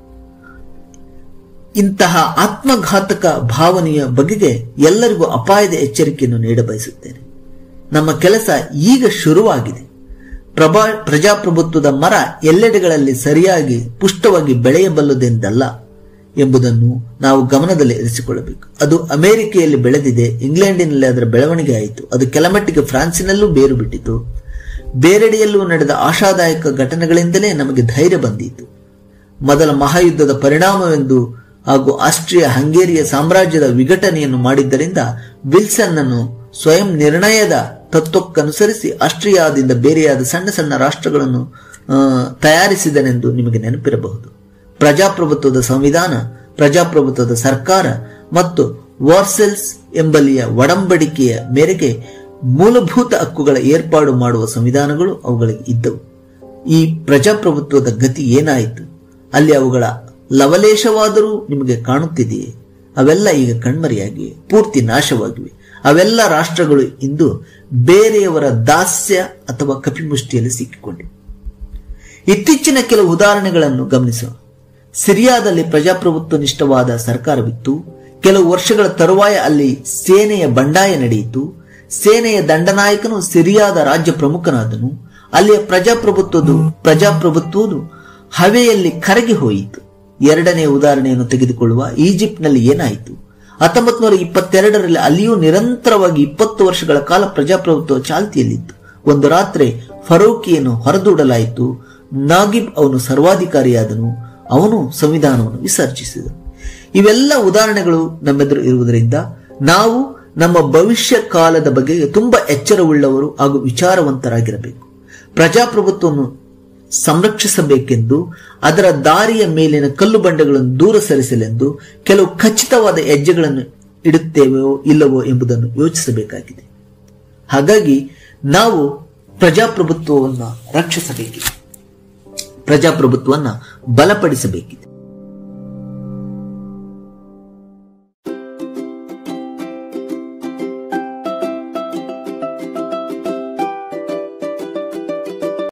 ಇಂತಹ ಆತ್ಮಘಾತಕ ಭಾವನೆಯ ಬಗೆಗೆ ಎಲ್ಲರಿಗೂ ಅಪಾಯದ ಎಚ್ಚರಿಕೆಯನ್ನು ನೀಡಬಯಸುತ್ತೇನೆ ನಮ್ಮ ಕೆಲಸ ಈಗ ಶುರುವಾಗಿದೆ ಪ್ರಭಾ ಪ್ರಜಾಪ್ರಭುತ್ವದ ಮರ ಎಲ್ಲೆಡೆಗಳಲ್ಲಿ ಸರಿಯಾಗಿ ಪುಷ್ಟವಾಗಿ ಬೆಳೆಯಬಲ್ಲದೆಂದಲ್ಲ ಎಂಬುದನ್ನು ನಾವು ಗಮನದಲ್ಲಿ ಇರಿಸಿಕೊಳ್ಳಬೇಕು ಅದು ಅಮೆರಿಕೆಯಲ್ಲಿ ಬೆಳೆದಿದೆ ಇಂಗ್ಲೆಂಡಿನಲ್ಲಿ ಅದರ ಬೆಳವಣಿಗೆ ಆಯಿತು ಅದು ಕೆಲಮಟ್ಟಿಗೆ ಫ್ರಾನ್ಸಿನಲ್ಲೂ ಬೇರು ಬಿಟ್ಟಿತು ಬೇರೆಡೆಯಲ್ಲೂ ನಡೆದ ಆಶಾದಾಯಕ ಘಟನೆಗಳಿಂದಲೇ ನಮಗೆ ಧೈರ್ಯ ಬಂದಿತು ಮೊದಲ ಮಹಾಯುದ್ಧದ ಪರಿಣಾಮವೆಂದು ಹಾಗೂ ಆಸ್ಟ್ರಿಯಾ ಹಂಗೇರಿಯ ಸಾಮ್ರಾಜ್ಯದ ವಿಘಟನೆಯನ್ನು ಮಾಡಿದ್ದರಿಂದ ವಿಲ್ಸನ್ ಅನ್ನು ಸ್ವಯಂ ನಿರ್ಣಯದ ತತ್ವಕ್ಕನುಸರಿಸಿ ಆಸ್ಟ್ರಿಯಾದಿಂದ ಬೇರೆಯಾದ ಸಣ್ಣ ಸಣ್ಣ ರಾಷ್ಟ್ರಗಳನ್ನು ಆ, ತಯಾರಿಸಿದನೆಂದು ನಿಮಗೆ ನೆನಪಿರಬಹುದು ಪ್ರಜಾಪ್ರಭುತ್ವದ ಸಂವಿಧಾನ ಪ್ರಜಾಪ್ರಭುತ್ವದ ಸರ್ಕಾರ ಮತ್ತು ವಾರ್ಸೆಲ್ಸ್ ಎಂಬಲ್ಲಿಯ ಒಡಂಬಡಿಕೆಯ ಮೇರೆಗೆ ಮೂಲಭೂತ ಹಕ್ಕುಗಳ ಏರ್ಪಾಡು ಮಾಡುವ ಸಂವಿಧಾನಗಳು ಅವುಗಳಿಗೆ ಇದ್ದವು ಈ ಪ್ರಜಾಪ್ರಭುತ್ವದ ಗತಿ ಏನಾಯಿತು ಅಲ್ಲಿ ಅವುಗಳ ಲವಲೇಶವಾದರೂ ನಿಮಗೆ ಕಾಣುತ್ತಿದೆಯೇ ಅವೆಲ್ಲ ಈಗ ಕಣ್ಮರೆಯಾಗಿವೆ ಪೂರ್ತಿ ನಾಶವಾಗಿವೆ ಅವೆಲ್ಲ ರಾಷ್ಟ್ರಗಳು ಇಂದು ಬೇರೆಯವರ ದಾಸ್ಯ ಅಥವಾ ಕಪಿಮುಷ್ಟಿಯಲ್ಲಿ ಸಿಕ್ಕಿಕೊಂಡಿವೆ ಇತ್ತೀಚಿನ ಕೆಲವು ಉದಾಹರಣೆಗಳನ್ನು ಗಮನಿಸೋಣ ಸಿರಿಯಾದಲ್ಲಿ ಪ್ರಜಾಪ್ರಭುತ್ವ ನಿಷ್ಠವಾದ ಸರ್ಕಾರವಿತ್ತು ಕೆಲವು ವರ್ಷಗಳ ತರುವಾಯ ಅಲ್ಲಿ ಸೇನೆಯ ಬಂಡಾಯ ನಡೆಯಿತು ಸೇನೆಯ ದಂಡನಾಯಕನು ಸಿರಿಯಾದ ರಾಜ್ಯ ಪ್ರಮುಖನಾದನು ಅಲ್ಲಿಯ ಪ್ರಜಾಪ್ರಭುತ್ವದು ಪ್ರಜಾಪ್ರಭುತ್ವದು ಹವೆಯಲ್ಲಿ ಕರಗಿ ಹೋಯಿತು ಎರಡನೇ ಉದಾಹರಣೆಯನ್ನು ತೆಗೆದುಕೊಳ್ಳುವ ಈಜಿಪ್ಟ್ನಲ್ಲಿ ಏನಾಯಿತು ಹತ್ತೊಂಬತ್ ನೂರ ಇಪ್ಪತ್ತೆರಡರಲ್ಲಿ ಅಲ್ಲಿಯೂ ನಿರಂತರವಾಗಿ ಇಪ್ಪತ್ತು ವರ್ಷಗಳ ಕಾಲ ಪ್ರಜಾಪ್ರಭುತ್ವ ಚಾಲ್ತಿಯಲ್ಲಿತ್ತು ಒಂದು ರಾತ್ರಿ ಫರೂಕಿಯನ್ನು ಹೊರದೂಡಲಾಯಿತು ನಾಗಿಬ್ ಅವನು ಸರ್ವಾಧಿಕಾರಿಯಾದನು ಅವನು ಸಂವಿಧಾನವನ್ನು ವಿಸರ್ಜಿಸಿದನು ಇವೆಲ್ಲ ಉದಾಹರಣೆಗಳು ನಮ್ಮೆದುರು ಇರುವುದರಿಂದ ನಾವು ನಮ್ಮ ಭವಿಷ್ಯ ಕಾಲದ ಬಗ್ಗೆ ತುಂಬಾ ಎಚ್ಚರವುಳ್ಳವರು ಹಾಗೂ ವಿಚಾರವಂತರಾಗಿರಬೇಕು ಪ್ರಜಾಪ್ರಭುತ್ವವನ್ನು ಸಂರಕ್ಷಿಸಬೇಕೆಂದು ಅದರ ದಾರಿಯ ಮೇಲಿನ ಕಲ್ಲು ಬಂಡೆಗಳನ್ನು ದೂರ ಸರಿಸಲೆಂದು ಕೆಲವು ಖಚಿತವಾದ ಹೆಜ್ಜೆಗಳನ್ನು ಇಡುತ್ತೇವೆಯೋ ಇಲ್ಲವೋ ಎಂಬುದನ್ನು ಯೋಚಿಸಬೇಕಾಗಿದೆ ಹಾಗಾಗಿ ನಾವು ಪ್ರಜಾಪ್ರಭುತ್ವವನ್ನು ರಕ್ಷಿಸಬೇಕಿದೆ ಪ್ರಜಾಪ್ರಭುತ್ವವನ್ನು ಬಲಪಡಿಸಬೇಕಿದೆ